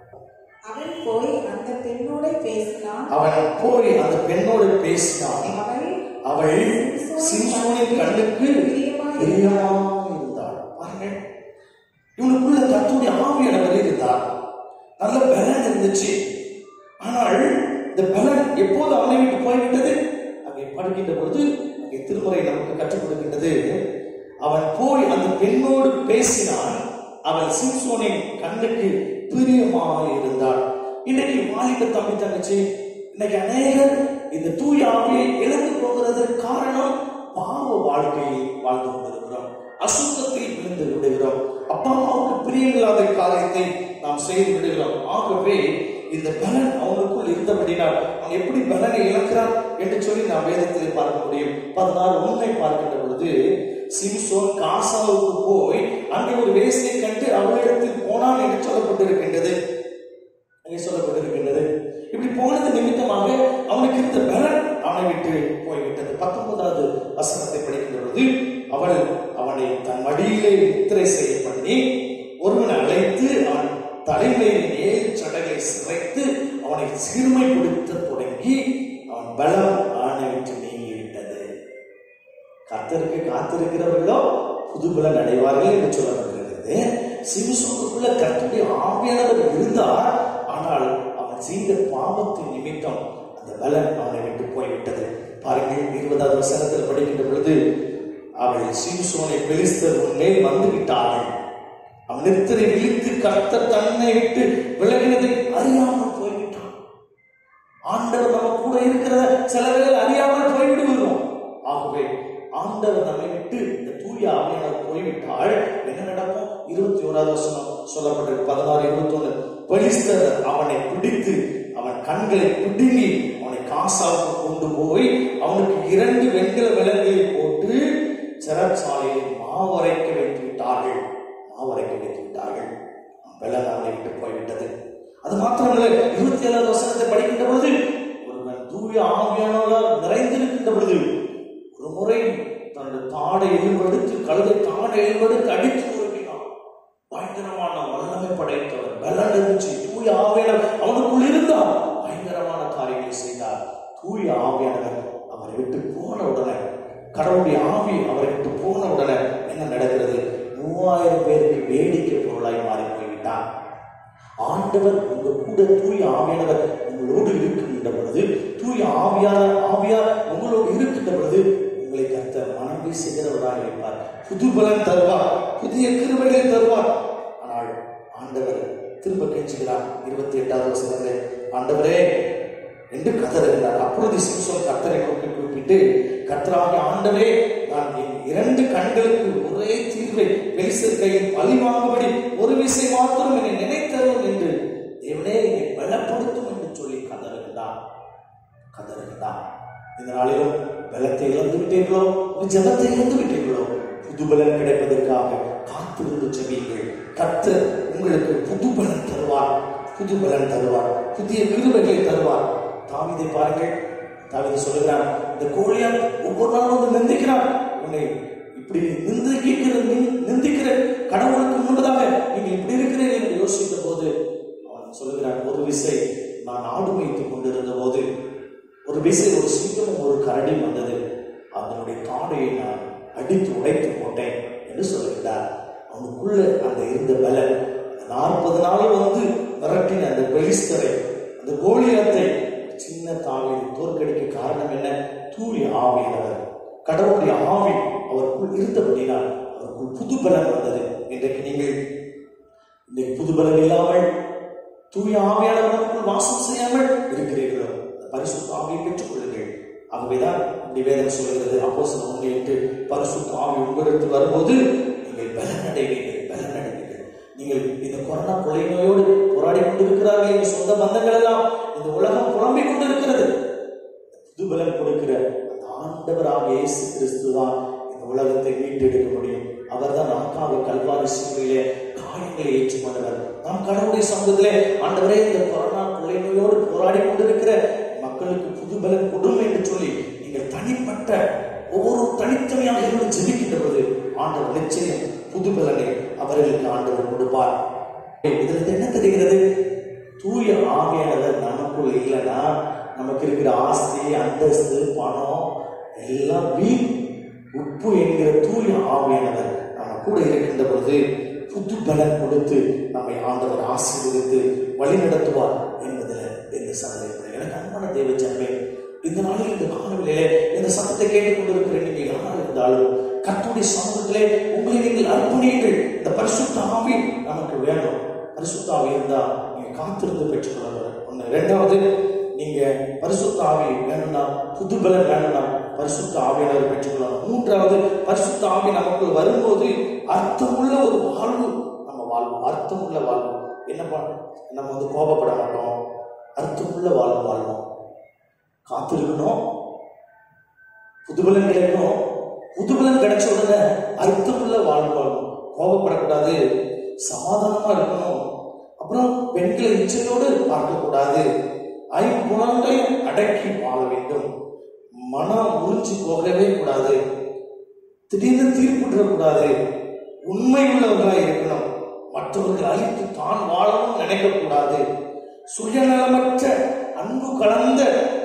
அவன் போய் அந்த பெண்ணோட பேசினான் அவன் போய் அந்த பெண்ணோடு பேசினான் அவள் அவள் சிம்சோனின் கண்ணுக்கு பிரியமாயிருந்தாள் பாருங்கள் இவனுக்குள்ள கத்துடைய ஆவியானவர் இருந்தார் நல்ல பலன் இருந்துச்சு ஆனால் இந்த பலன் எப்போது அவனை விட்டு போய்விட்டது அங்கே படிக்கின்ற பொழுது அங்கே திருமுறை நமக்கு கற்றுக் கொடுக்கின்றது அவன் போய் அந்த பெண்ணோடு பேசினான் அவள் சிம்சோனின் கண்ணுக்கு பிரியமாக இருந்தாள் இன்னைக்கு வாலிப தம்பி தங்கச்சி இன்னைக்கு அநேகர் இந்த தூய ஆவியை இழந்து போகிறதற்கு காரணம் பாவ வாழ்க்கையை வாழ்ந்து கொண்டிருக்கிறோம் அசுத்தத்தில் விழுந்து விடுகிறோம் அப்பா அம்மாவுக்கு பிரியமில்லாத காரியத்தை நாம் செய்து விடுகிறோம் ஆகவே இந்த பலன் அவனுக்குள் இருந்தபடினால் அவன் எப்படி பலனை இழக்கிறான் என்று சொல்லி நாம் வேதத்தில் பார்க்க முடியும் பதினாறு உண்மை பார்க்கின்ற பொழுது சிம்சோன் காசாவுக்கு போய் அங்கே ஒரு வேசியை கண்டு அவளிடத்தில் போனான் என்று சொல்லப்பட்டிருக்கின்றது அங்கே சொல்லப்பட்டிருக்கின்றது இப்படி போனது நிமித்தமாக அவனுக்கு இருந்த பலன் அவனை விட்டு போய்விட்டது பத்தொன்பதாவது வசனத்தை படிக்கின்ற பொழுது அவள் அவனை தன் மடியிலே நித்திரை செய்ய பண்ணி ஒருவனை அழைத்து அவன் தலைமையில் ஏழு சடகை சிறைத்து அவனை சிறுமைப்படுத்த தொடங்கி அவன் பலம் அவனை விட்டு நீங்கிவிட்டது கர்த்தருக்கு காத்திருக்கிறவர்களோ புதுபலன் அடைவார்கள் என்று சொல்லப்படுகிறது சிவசோனுக்குள்ள கர்த்தருடைய ஆவியானவர் இருந்தார் ஆனால் அவன் செய்த பாவத்தின் நிமித்தம் அந்த பலன் அவனை விட்டு போய்விட்டது பாருங்கள் இருபதாவது வசனத்தில் படிக்கின்ற பொழுது அவள் சிம்சோனை பெலிஸ்தர் முன்னே வந்து விட்டாள் அவன் நிறுத்தரை விழித்து கர்த்தர் தன்னை விட்டு விலகினதை அறியாமல் போய்விட்டான் ஆண்டவர் நம்ம கூட இருக்கிறத சில வேளை அறியாமல் போய்விடுகிறோம் ஆகவே ஆண்டவர் நம்மை விட்டு இந்த தூய ஆவியானவர் போய்விட்டால் என்ன நடக்கும் இருபத்தி ஓராவது வருஷம் சொல்லப்பட்டிருக்கு பதினாறு இருபத்தி ஒண்ணு பெலிஸ்தர் அவனை பிடித்து அவன் கண்களை பிடுங்கி அவனை காசாவுக்கு கொண்டு போய் அவனுக்கு இரண்டு வெண்கல விலங்குகளை போட்டு சிறைச்சாலையில் மாவரைக்க வைத்து விட்டார்கள் மாவரைக்க வைத்து விட்டார்கள் வெள்ளம் அவனை விட்டு போய்விட்டது அது மாத்திரமல்ல இருபத்தி ஏழாவது வசனத்தை படிக்கின்ற பொழுது ஒருவன் தூய ஆவியானவரால் நிறைந்திருக்கின்ற பொழுது ஒரு முறை தன்னுடைய தாடை எலும்பெடுத்து கழுதை தாடை எலும்பெடுத்து அடித்து உருட்டினான் பயங்கரமான வல்லமை படைத்தவர் பலன் இருந்துச்சு தூய ஆவியானவர் அவனுக்குள் இருந்தார் பயங்கரமான காரியங்களை செய்தார் தூய ஆவியானவர் அவரை விட்டு போன உடனே கடவுளுடைய ஆவி அவரை விட்டு போன உடனே என்ன நடக்கிறது மூவாயிரம் பேருக்கு வேடிக்கை பொருளாய் மாறி போய்விட்டார் ஆண்டவர் உங்க கூட தூய ஆவியானவர் உங்களோடு இருக்கின்ற பொழுது தூய ஆவியான ஆவியார் உங்களோடு இருக்கின்ற பொழுது உங்களை கர்த்தர் மனம் வீசுகிறவராக இருப்பார் புது பலன் தருவார் புதிய கிருபைகளை தருவார் ஆனால் ஆண்டவர் திரும்ப கெஞ்சுகிறார் இருபத்தி எட்டாவது வசனத்திலே ஆண்டவரே என்று கதறுகிறார் அப்பொழுது சிம்சோன் கர்த்தரை நோக்கி குறிப்பிட்டு கர்த்தராகிய ஆண்டவரே நான் என் இரண்டு கண்களுக்கு ஒரே தீர்வை பெலிசர் கையில் பழி வாங்கும்படி ஒரு விசை மாத்திரம் என்னை நினைத்தரும் என்று தேவனே என்னை பலப்படுத்தும் என்று சொல்லி கதறுகிறார் கதறுகிறார் இந்த நாளிலும் பலத்தை இழந்து விட்டீர்களோ ஒரு ஜபத்தை இழந்து விட்டீர்களோ புது பலன் கிடைப்பதற்காக காத்திருந்து செவியுங்கள் கர்த்தர் உங்களுக்கு புது பலன் தருவார் புது பலன் தருவார் புதிய கிருபைகளை தருவார் தாவிதை பாருங்கள் தாவிதை சொல்லுகிறான் இந்த கோழியால் ஒவ்வொரு நாளும் வந்து நிந்திக்கிறான் உன்னை இப்படி நிந்திக்கிற நிந்- நிந்திக்கிற கடவுளுக்கு முன்பதாக நீங்க இப்படி இருக்கிறீர்கள் என்று யோசித்த போது அவன் சொல்லுகிறான் ஒரு விசை நான் ஆடு மேய்த்துக் கொண்டிருந்த போது ஒரு விசை ஒரு சிங்கமும் ஒரு கரடியும் வந்தது அதனுடைய தாடையை நான் அடித்து உடைத்து போட்டேன் என்று சொல்லுகிறார் அவனுக்குள்ள அந்த இருந்த பலன் நாற்பது நாள் வந்து விரட்டின அந்த பெலிஸ்தரை அந்த கோலியத்தை சின்ன தாவீது தோற்கடிக்க காரணம் என்ன தூய ஆவியானவர் கடவுளுடைய ஆவி அவருக்குள் இருந்தபடினால் அவருக்குள் புது பலன் வந்தது இன்றைக்கு நீங்கள் இன்னைக்கு புது பலன் இல்லாமல் தூய ஆவியானவர் நமக்குள் வாசம் செய்யாமல் இருக்கிறீர்களோ அந்த பரிசுத்த ஆவியை பெற்றுக் கொள்ளுங்கள் ஆகவேதான் இப்படி வேதம் சொல்கிறது அப்போஸ் ஒன்று எட்டு பரிசுத்த ஆவி உங்களுக்கு வரும்போது நீங்கள் பலன் அடைவீர்கள் பலன் அடைவீர்கள் நீங்கள் இந்த கொரோனா கொலை நோயோடு போராடி கொண்டிருக்கிறார்கள் எங்கள் சொந்த பந்தங்கள் எல்லாம் இந்த உலகம் புலம்பிக் கொண்டிருக்கிறது புது பலன் கொடுக்கிற அந்த ஆண்டவராக இயேசு கிறிஸ்து தான் இந்த உலகத்தை மீட்டெடுக்க முடியும் அவர்தான் நமக்காக கல்வாரி சிலுவையிலே காயங்களை ஏற்றுக்கொண்டவர் நாம் கடவுளுடைய சமூகத்திலே ஆண்டவரே இந்த கொரோனா கொள்ளை நோயோடு போராடி கொண்டிருக்கிற மக்களுக்கு புது பலன் கொடும் என்று சொல்லி நீங்கள் தனிப்பட்ட ஒவ்வொரு தனித்தனியாக இருந்து ஜெபிக்கின்ற பொழுது ஆண்டவர் நிச்சயம் புது பலனை அவர்களுக்கு ஆண்டவர் கொடுப்பார் இதிலிருந்து என்ன தெரிகிறது தூய ஆவியானவர் நமக்குள்ள இல்லைன்னா நமக்கு இருக்கிற ஆஸ்தி அந்தஸ்து பணம் எல்லாம் வீண் உப்பு என்கிற தூய ஆவியானவர் நம்ம கூட இருக்கின்ற பொழுது புது பலன் கொடுத்து நம்மை ஆண்டவர் ஆசீர்வதித்து வழி நடத்துவார் என்பதில் எந்த சந்தேகம் எனக்கு அன்பான தேவ ஜன்மே இந்த நாளில் இந்த காலங்களிலே இந்த சத்தத்தை கேட்டுக்கொண்டிருக்கிற நீங்கள் யாராக இருந்தாலும் கர்த்தருடைய சமூகத்திலே உங்களை நீங்கள் அர்ப்பணியுங்கள் இந்த பரிசுத்த ஆவி நமக்கு வேணும் பரிசுத்த ஆவி இருந்தா நீங்க காத்திருந்து பெற்றுக்கொள்ள ஒண்ணு ரெண்டாவது நீங்க பரிசுத்த ஆவி வேணும்னா புது பலன் வேணும்னா பரிசுத்த ஆவியானவர் பெற்றுக்கொள்ளணும் மூன்றாவது பரிசுத்த ஆவி நமக்குள் வரும்போது அர்த்தமுள்ள ஒரு வாழ்வு நம்ம வாழ்வோம் அர்த்தமுள்ள வாழ்வு என்னப்பா நம்ம வந்து கோபப்பட மாட்டோம் அர்த்தமுள்ள வாழ்வு வாழ்வோம் காத்திருக்கணும் புதுபலன் கிடைக்கணும் புதுபலன் கிடைச்ச உடனே அர்த்தமுள்ள வாழ்வு வாழணும் கோபப்படக்கூடாது சமாதானமா இருக்கணும் அப்புறம் பெண்களை இச்சையோடு பார்க்கக்கூடாது ஐம்புலங்களையும் அடக்கி வாழ வேண்டும் மனம் முறிஞ்சு போகவே கூடாது திடீர்னு தீர்ப்புற்றக்கூடாது உண்மை உள்ளவர்களாக இருக்கணும் மற்றவர்கள் அழித்து தான் வாழவும் நினைக்கக்கூடாது சுயநலமற்ற அன்பு கலந்த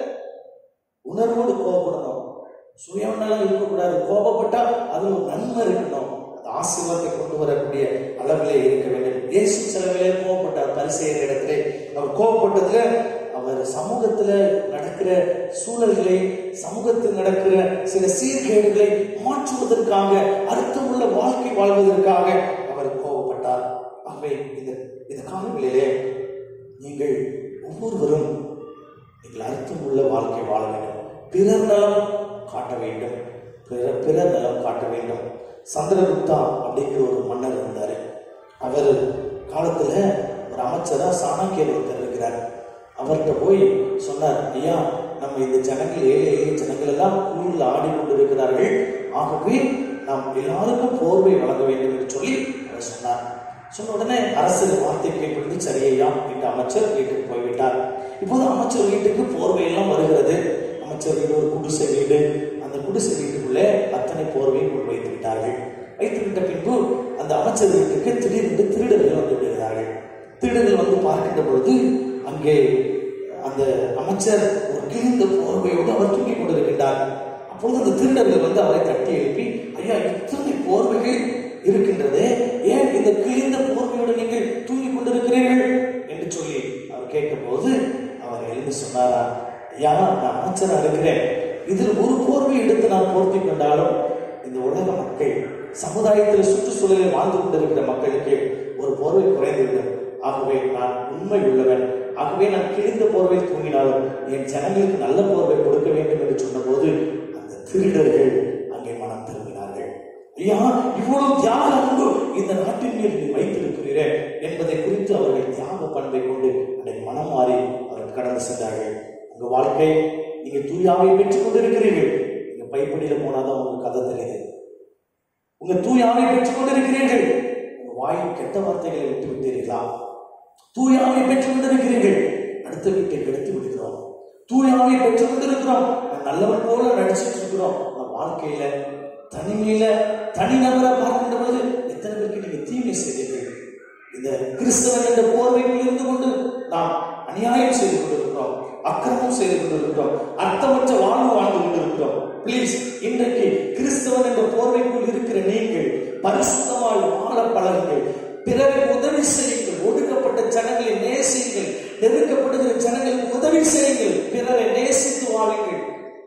உணர்வோடு கோபப்படணும் சுயநலம் இருக்கக்கூடாது கோபப்பட்டா அது ஒரு நன்மை இருக்கணும் அது ஆசீர்வாதத்தை கொண்டு வரக்கூடிய அளவிலே இருக்க வேண்டும் இயேசு செலவிலே கோபப்பட்டார் பரிசெயர் இடத்திலே அவர் கோபப்பட்டதுல அவர் சமூகத்துல நடக்கிற சூழல்களை சமூகத்தில் நடக்கிற சில சீர்கேடுகளை மாற்றுவதற்காக அர்த்தமுள்ள வாழ்க்கை வாழ்வதற்காக அவர் கோபப்பட்டார் ஆகவே இந்த இந்த காலங்களிலே நீங்கள் ஒவ்வொருவரும் நீங்கள் அர்த்தமுள்ள வாழ்க்கை வாழ வேண்டும் பிறர் நலம் காட்ட வேண்டும் பிற பிறர் நலம் காட்ட வேண்டும் சந்திரகுப்தா அப்படிங்கிற ஒரு மன்னர் இருந்தார் அவர் காலத்துல ஒரு அமைச்சரா சாணக்கியர் ஒருத்தர் இருக்கிறார் அவர்கிட்ட போய் சொன்னார் ஐயா நம்ம இந்த ஜனங்கள் ஏழை எளிய ஜனங்கள் எல்லாம் குளிரில் ஆடி கொண்டிருக்கிறார்கள் ஆகவே நாம் எல்லாருக்கும் போர்வை வழங்க வேண்டும் என்று சொல்லி அவர் சொன்னார் சொன்ன உடனே அரசர் வார்த்தை கேட்பது சரியையா என்று அமைச்சர் வீட்டுக்கு போய்விட்டார் இப்போது அமைச்சர் வீட்டுக்கு போர்வை எல்லாம் வருகிறது அமைச்சர் வீடு ஒரு குடிசை வீடு அந்த குடிசை வீட்டுக்குள்ளே அத்தனை போர்வையும் கொண்டு வைத்து விட்டார்கள் வைத்து விட்ட பின்பு அந்த அமைச்சர் வீட்டுக்கு திடீரென்று திருடர்கள் வந்து விடுகிறார்கள் திருடர்கள் வந்து பார்க்கின்ற பொழுது அங்கே அந்த அமைச்சர் ஒரு கிழிந்த போர்வையோடு அவர் தூங்கிக் கொண்டிருக்கின்றார் அப்பொழுது அந்த திருடர்கள் வந்து அவரை தட்டி எழுப்பி ஐயா இத்தனை போர்வைகள் இருக்கின்றதே ஏன் இந்த கிழிந்த போர்வையோடு நீங்கள் தூங்கிக் கொண்டிருக்கிறீர்கள் என்று சொல்லி அவர் கேட்டபோது அவர் எழுந்து சொன்னாரா ஐயா நான் அமைச்சரா இருக்கிறேன் இதில் ஒரு போர்வை எடுத்து நான் போர்த்தி கொண்டாலும் இந்த உலக மக்கள் சமுதாயத்தில் சுற்றுச்சூழலில் வாழ்ந்து கொண்டிருக்கிற மக்களுக்கு ஒரு போர்வை குறைந்துவிடும் ஆகவே நான் உண்மை உள்ளவன் ஆகவே நான் கிழிந்த போர்வை தூங்கினாலும் என் ஜனங்களுக்கு நல்ல போர்வை கொடுக்க வேண்டும் என்று சொன்னபோது அந்த திருடர்கள் அங்கே மனம் திரும்பினார்கள் ஐயா இவ்வளவு தியாக அன்பு இந்த நாட்டின் மேல் நீ வைத்திருக்கிறீரே என்பதை குறித்து அவர்கள் தியாக பண்பை கொண்டு அதை மனம் மாறி அவர்கள் கடந்து சென்றார்கள் உங்க வாழ்க்கை நீங்க தூயாவை பெற்றுக் கொண்டிருக்கிறீர்கள் நீங்க பைப்படியில போனாதான் உங்களுக்கு கதை தெரியுது உங்க தூயாவை பெற்றுக் கொண்டிருக்கிறீர்கள் உங்க வாயில் கெட்ட வார்த்தைகளை விட்டு விட்டீர்களா தூயாவை பெற்றுக் கொண்டிருக்கிறீர்கள் அடுத்த வீட்டை கெடுத்து விடுகிறோம் தூயாவை பெற்றுக் கொண்டிருக்கிறோம் நான் நல்லவன் போல நடிச்சிட்டு இருக்கிறோம் நம்ம வாழ்க்கையில தனிமையில தனிநபரா பார்க்கின்ற பொழுது எத்தனை பேருக்கு நீங்க தீமை செய்தீர்கள் இந்த கிறிஸ்தவன் என்ற போர்வைக்குள் இருந்து கொண்டு நாம் அநியாயம் செய்து கொண்டிருக்கிறோம் அக்கிரமம் செய்து கொண்டிருக்கிறோம் அர்த்தமற்ற வாழ்வு வாழ்ந்து கொண்டிருக்கிறோம் ப்ளீஸ் இன்றைக்கு கிறிஸ்தவன் என்ற போர்வைக்குள் இருக்கிற நீங்கள் பரிசுத்தமாய் வாழ பழகுங்கள் பிறரை உதவி செய்யுங்கள் ஒடுக்கப்பட்ட ஜனங்களை நேச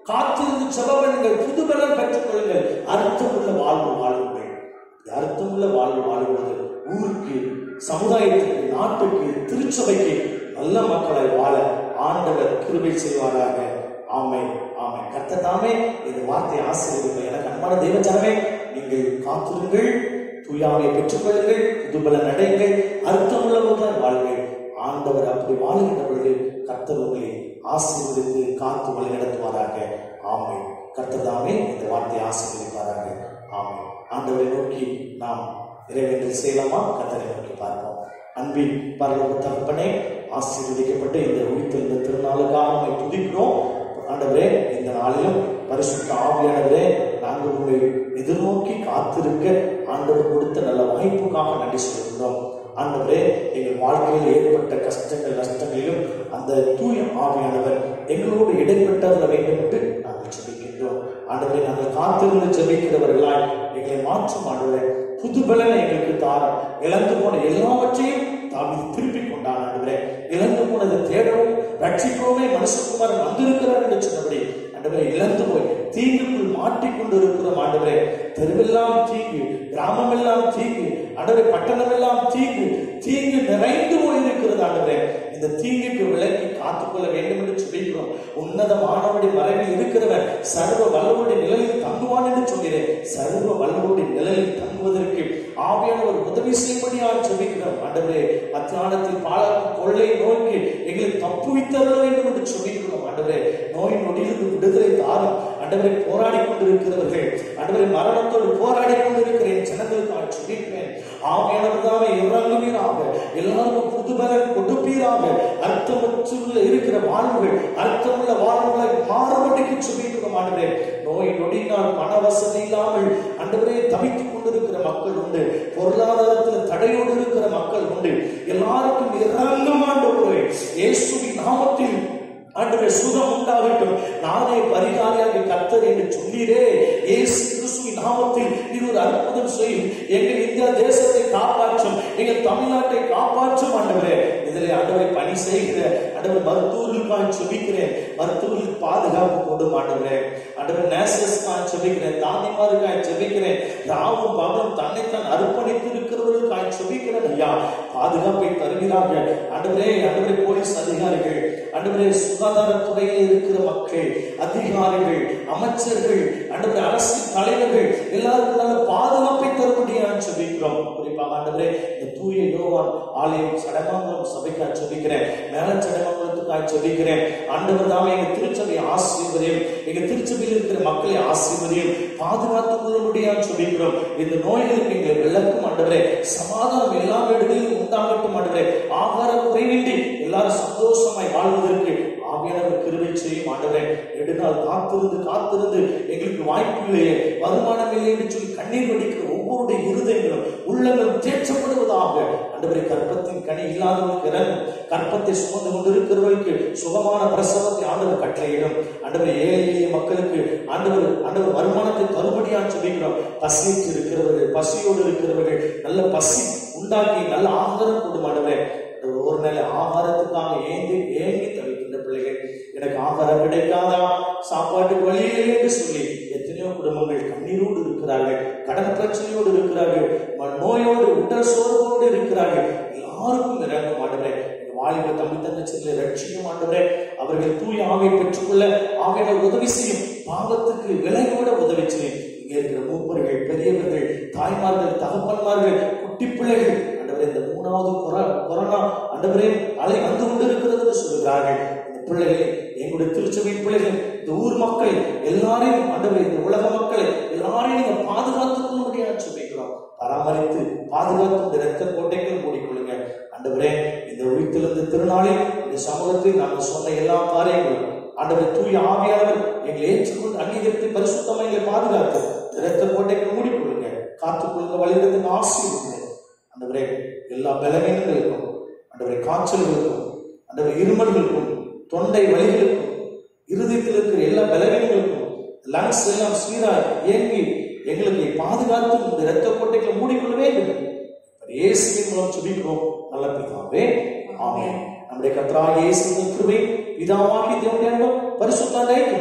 காத்திருந்து ஜெபம் பண்ணுங்கள் புது பலன் பெற்றுக் கொள்ளுங்கள் அர்த்தமுள்ள வாழ்வு வாழுங்கள் இந்த அர்த்தமுள்ள வாழ்வு வாழுவது ஊருக்கு சமுதாயத்துக்கு நாட்டுக்கு திருச்சபைக்கு நல்ல மக்களாய் வாழ ஆண்டவர் கிருபை செய்வாராக ஆமை ஆமை கர்த்தர் தாமே இந்த வார்த்தை ஆசீர்வதிப்பை எனக்கு அன்பான தெய்வஜனமே நீங்கள் காத்திருங்கள் தூயாவை பெற்றுக்கொள்ளுங்கள் புதுபலன் அடையுங்கள் அர்த்தமுள்ளவர்கள் வாழ்கள் ஆண்டவர் அப்படி வாழ்கின்ற பொழுது கர்த்தர் உங்களை ஆசீர்வதித்து காத்து வழி நடத்துவாராக ஆமை கர்த்தர் தாமே இந்த வார்த்தையை ஆசீர்வதிப்பாராக ஆமை ஆண்டவரை நோக்கி நாம் இறைவனில் செய்யலாமா கர்த்தரை நோக்கி பார்ப்போம் அன்பின் பரலோக தகப்பனே ஆசீர்வதிக்கப்பட்டு இந்த உயிர்த்த இந்த திருநாளுக்காக நம்மை துதிக்கிறோம் ஆண்டவரே இந்த நாளிலும் பரிசுத்த ஆவியானவரே நாங்கள் உங்களை எதிர்நோக்கி காத்திருக்க ஆண்டவர் கொடுத்த நல்ல வாய்ப்புக்காக நன்றி சொல்கிறோம் ஆண்டவரே எங்கள் வாழ்க்கையில் ஏற்பட்ட கஷ்டங்கள் நஷ்டங்களிலும் அந்த தூய ஆவியானவர் எங்களோடு இடைப்பட்டதில் வேண்டும் என்று நாங்கள் ஜெபிக்கின்றோம் ஆண்டவரை நாங்கள் காத்திருந்து ஜெபிக்கிறவர்களாய் எங்களை மாற்றும் ஆண்டவரே புது பலனை எங்களுக்கு தாரம் இழந்து போன எல்லாவற்றையும் தாவி திருப்பி கொண்டான் ஆண்டவரே இழந்து போனதை தேடவும் ரட்சிக்கவுமே மனுஷகுமாரன் வந்திருக்கிறார் என்று சொன்னபடி ஆண்டவரே இழந்து போய் தீங்குக்குள் மாட்டிக்கொண்டு இருக்கிறோம் ஆண்டவரே தெருவெல்லாம் தீங்கு கிராமமெல்லாம் தீங்கு ஆண்டவரே பட்டணமெல்லாம் தீங்கு தீங்கு நிறைந்து போயிருக்கிறது ஆண்டவரே இந்த தீங்குக்கு விலக்கி காத்துக்கொள்ள வேண்டும் என்று சொல்லிக்கிறோம் உன்னதமானவருடைய மறைவில் இருக்கிறவன் சர்வ வல்லவருடைய நிழலில் தங்குவான் என்று சொல்கிறேன் சர்வ வல்லவருடைய நிழலில் தங்குவதற்கு ஆவியான ஒரு உதவி செய்யும்படியாக ஜெபிக்கிறோம் ஆண்டவரே மத்தியானத்தில் பாலக்கு கொள்ளை நோய்க்கு எங்களை தப்புவித்தர வேண்டும் என்று சொல்லிக்கிறோம் ஆண்டவரே நோய் நொடியிலிருந்து விடுதலை தாரும் ஆண்டவரை போராடி கொண்டிருக்கிறவர்கள் ஆண்டவரை மரணத்தோடு போராடி கொண்டிருக்கிறேன் ஜனங்களுக்காக சொல்லிக்கிறேன் ஆவியானவர் தாமே இறங்குவீராக எல்லாருக்கும் புது பலன் கொடுப்பீராக அர்த்தமற்றுள்ள இருக்கிற வாழ்வுகள் அர்த்தமுள்ள வாழ்வுகளை மாறுபடிக்கு சொல்லிக்கிறோம் ஆண்டவரே நோய் நொடியினால் பண வசதி இல்லாமல் ஆண்டவரே தவித்துக் கொண்டிருக்கிற மக்கள் உண்டு பொருளாதாரத்தில் தடையோடு இருக்கிற மக்கள் உண்டு எல்லாருக்கும் இறங்கும் ஆண்டவரே இயேசுவின் நாமத்தில் ஆண்டவரே சுகம் உண்டாகட்டும் நானே பரிகாரியாக கர்த்தர் என்று சொன்னீரே இயேசு கிறிஸ்துவின் நாமத்தில் இது ஒரு அற்புதம் செய்யும் எங்கள் இந்தியா தேசத்தை காப்பாற்றும் எங்கள் தமிழ்நாட்டை காப்பாற்றும் ஆண்டவரே இதில் ஆண்டவரை பணி செய்கிற ஆண்டவர் மருத்துவர்களுக்காக செபிக்கிறேன் மருத்துவர்களுக்கு பாதுகாப்பு கொண்டு ஆண்டவரே ஆண்டவர் நேசஸ்க்காக செபிக்கிறேன் தாந்திமாருக்காக செபிக்கிறேன் ராவும் பகலும் தன்னைத்தான் அர்ப்பணித்து இருக்கிறவர்களுக்காக செபிக்கிறேன் ஐயா பாதுகாப்பை தருகிறாங்க ஆண்டவரே ஆண்டவரே போலீஸ் அதிகாரிகள் ஆண்டவரே சுகாதாரத்துறையில் இருக்கிற மக்கள் அதிகாரிகள் அமைச்சர்கள் ஆண்டவரே அரசின் தலைவர்கள் எல்லாருக்கும் நல்ல பாதுகாப்பை தரும்படியாக செபிக்கிறோம் குறிப்பாக ஆண்டவரே இந்த தூய யோவான் ஆலயம் சடமாங்குளம் சபைக்காக செபிக்கிறேன் மேல சடமாங்குளத்துக்காக செபிக்கிறேன் ஆண்டவர் தாமே எங்க திருச்சபை ஆசீர்வதியும் எங்க திருச்சபையில் இருக்கிற மக்களை ஆசீர்வதியும் பாதுகாத்துக் கொள்ளும்படியாக செபிக்கிறோம் இந்த நோய்களுக்கு எங்களை விளக்கும் ஆண்டவரே சமாதானம் எல்லா வீடுகளிலும் உண்டாகட்டும் ஆண்டவரே ஆகார குறைவின்றி எல்லாரும் சந்தோஷமாய் வாழ்வதற்கு ஆவியானவர் கிருபை செய்யும் ஆண்டவரே நெடுநாள் காத்திருந்து காத்திருந்து எங்களுக்கு வாய்ப்பு இல்லையே வருமானம் இல்லை என்று சொல்லி கண்ணீர் வடிக்கிற ஒவ்வொருடைய இருதயங்களும் உள்ளங்களும் தேற்றப்படுவதாக ஆண்டவரை கற்பத்தின் கனி இல்லாதவர்களுக்கு இறங்கும் கற்பத்தை சுமந்து கொண்டிருக்கிறவர்களுக்கு சுகமான பிரசவத்தை ஆண்டவர் கட்டளையிடும் ஆண்டவர் ஏழை எளிய மக்களுக்கு ஆண்டவர் ஆண்டவர் வருமானத்தை தருபடியாக சொல்லிக்கிறோம் பசிக்கு இருக்கிறவர்கள் பசியோடு இருக்கிறவர்கள் நல்ல பசி உண்டாக்கி நல்ல ஆகாரம் கொண்டு ஆண்டவரே ஒரு நல்ல ஆகாரத்துக்காக ஏங்கி ஏங்கி தவிக்கின்ற பிள்ளைகள் எனக்கு ஆகாரம் கிடைக்காதா சாப்பாட்டுக்கு வழி இல்லை என்று சொல்லி எத்தனையோ குடும்பங்கள் கண்ணீரோடு இருக்கிறார்கள் கடன் பிரச்சனையோடு இருக்கிறார்கள் ம- நோயோடு உடல் சோர்வோடு இருக்கிறார்கள் எல்லாருக்கும் இறங்க மாட்டவரே வாலிப தம்பி தங்கச்சிகளை ரட்சிக்க மாட்டவரே அவர்கள் தூய ஆவை பெற்றுக்கொள்ள ஆவையில உதவி செய்யும் பாவத்துக்கு விலகிவிட உதவி செய்யும் இங்க இருக்கிற மூப்பர்கள் பெரியவர்கள் தாய்மார்கள் தகப்பன்மார்கள் குட்டி பிள்ளைகள் ஆண்டவரே இந்த மூணாவது கொர- கொரோனா ஆண்டவரே அலை வந்து கொண்டிருக்கிறது என்று சொல்லுகிறார்கள் இந்த பிள்ளைகளை எங்களுடைய திருச்சபை பிள்ளைகள் இந்த ஊர் மக்கள் எல்லாரையும் ஆண்டவரே இந்த உலக மக்களை எல்லாரையும் நீங்க பாதுகாத்துக் கொள்ளும்படியாக சொல்லிக்கிறோம் பராமரித்து பாதுகாத்து இந்த ரத்த கோட்டைகள் மூடிக்கொள்ளுங்க ஆண்டவரே இந்த உயிர்த்தெழுந்த திருநாளில் இந்த சமூகத்தில் நாங்கள் சொன்ன எல்லா காரியங்களும் ஆண்டவர் தூய ஆவியானவர் எங்களை ஏற்றுக்கொண்டு அங்கீகரித்து பரிசுத்தமா எங்களை பாதுகாத்து இந்த ரத்த கோட்டைகள் மூடிக்கொள்ளுங்க காத்துக்கொள்ளுங்க வழிநடத்துங்க ஆசீர்வதிங்க ஆண்டவரே எல்லா பலவீனங்களுக்கும் ஆண்டவரே காய்ச்சல்களுக்கும் ஆண்டவரே இருமல்களுக்கும் தொண்டை வலிகளுக்கும் இருதயத்தில் இருக்கிற எல்லா பலவீனங்களுக்கும் லங்ஸ் எல்லாம் சீராய் இயங்கி எங்களுக்கு பாதுகாத்து இந்த இரத்த கோட்டைகளை மூடிக்கொள்ள வேண்டும் இயேசுவின் மூலம் சுபிக்கிறோம் நல்ல பிதாவே ஆமென் நம்முடைய கர்த்தராகிய இயேசுவின் கிருபை பிதாவாகி தேவனுடைய அன்பும் பரிசுத்த ஐக்கியமும் நம்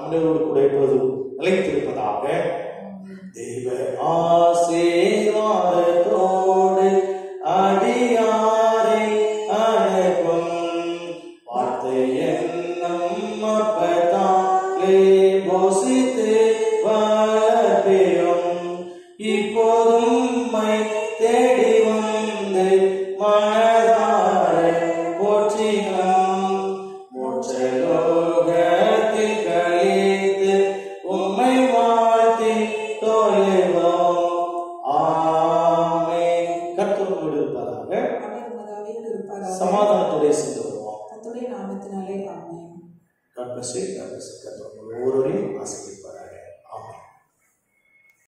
நம்மளோடு கூட இப்பொழுது நிலைத்திருப்பதாக தெய்வ ஆசீர்வாதத்தோடு அடியாரை அழைக்கும் வார்த்தை என்னும் அப்பத்தாலே போசித்து வளர்ப்பியும் இப்போதும் உம்மை தேடி வந்து மனதார போற்றினோம் மோட்சலோகத்தில் கழித்து உம்மை வாழ்த்தி தொலைவோம் ஆமென் கர்த்தரோடு இருப்பதாக அவர் உமதாவே இருப்பாராக சமாதானத்தோടെ சென்று வருவோம் கர்த்தருடைய நாமத்தினாலே ஆமென் God bless you. God bless you. கர்த்தர் உங்கள் ஒவ்வொருவரையும் ஆசீர்வதிப்பார்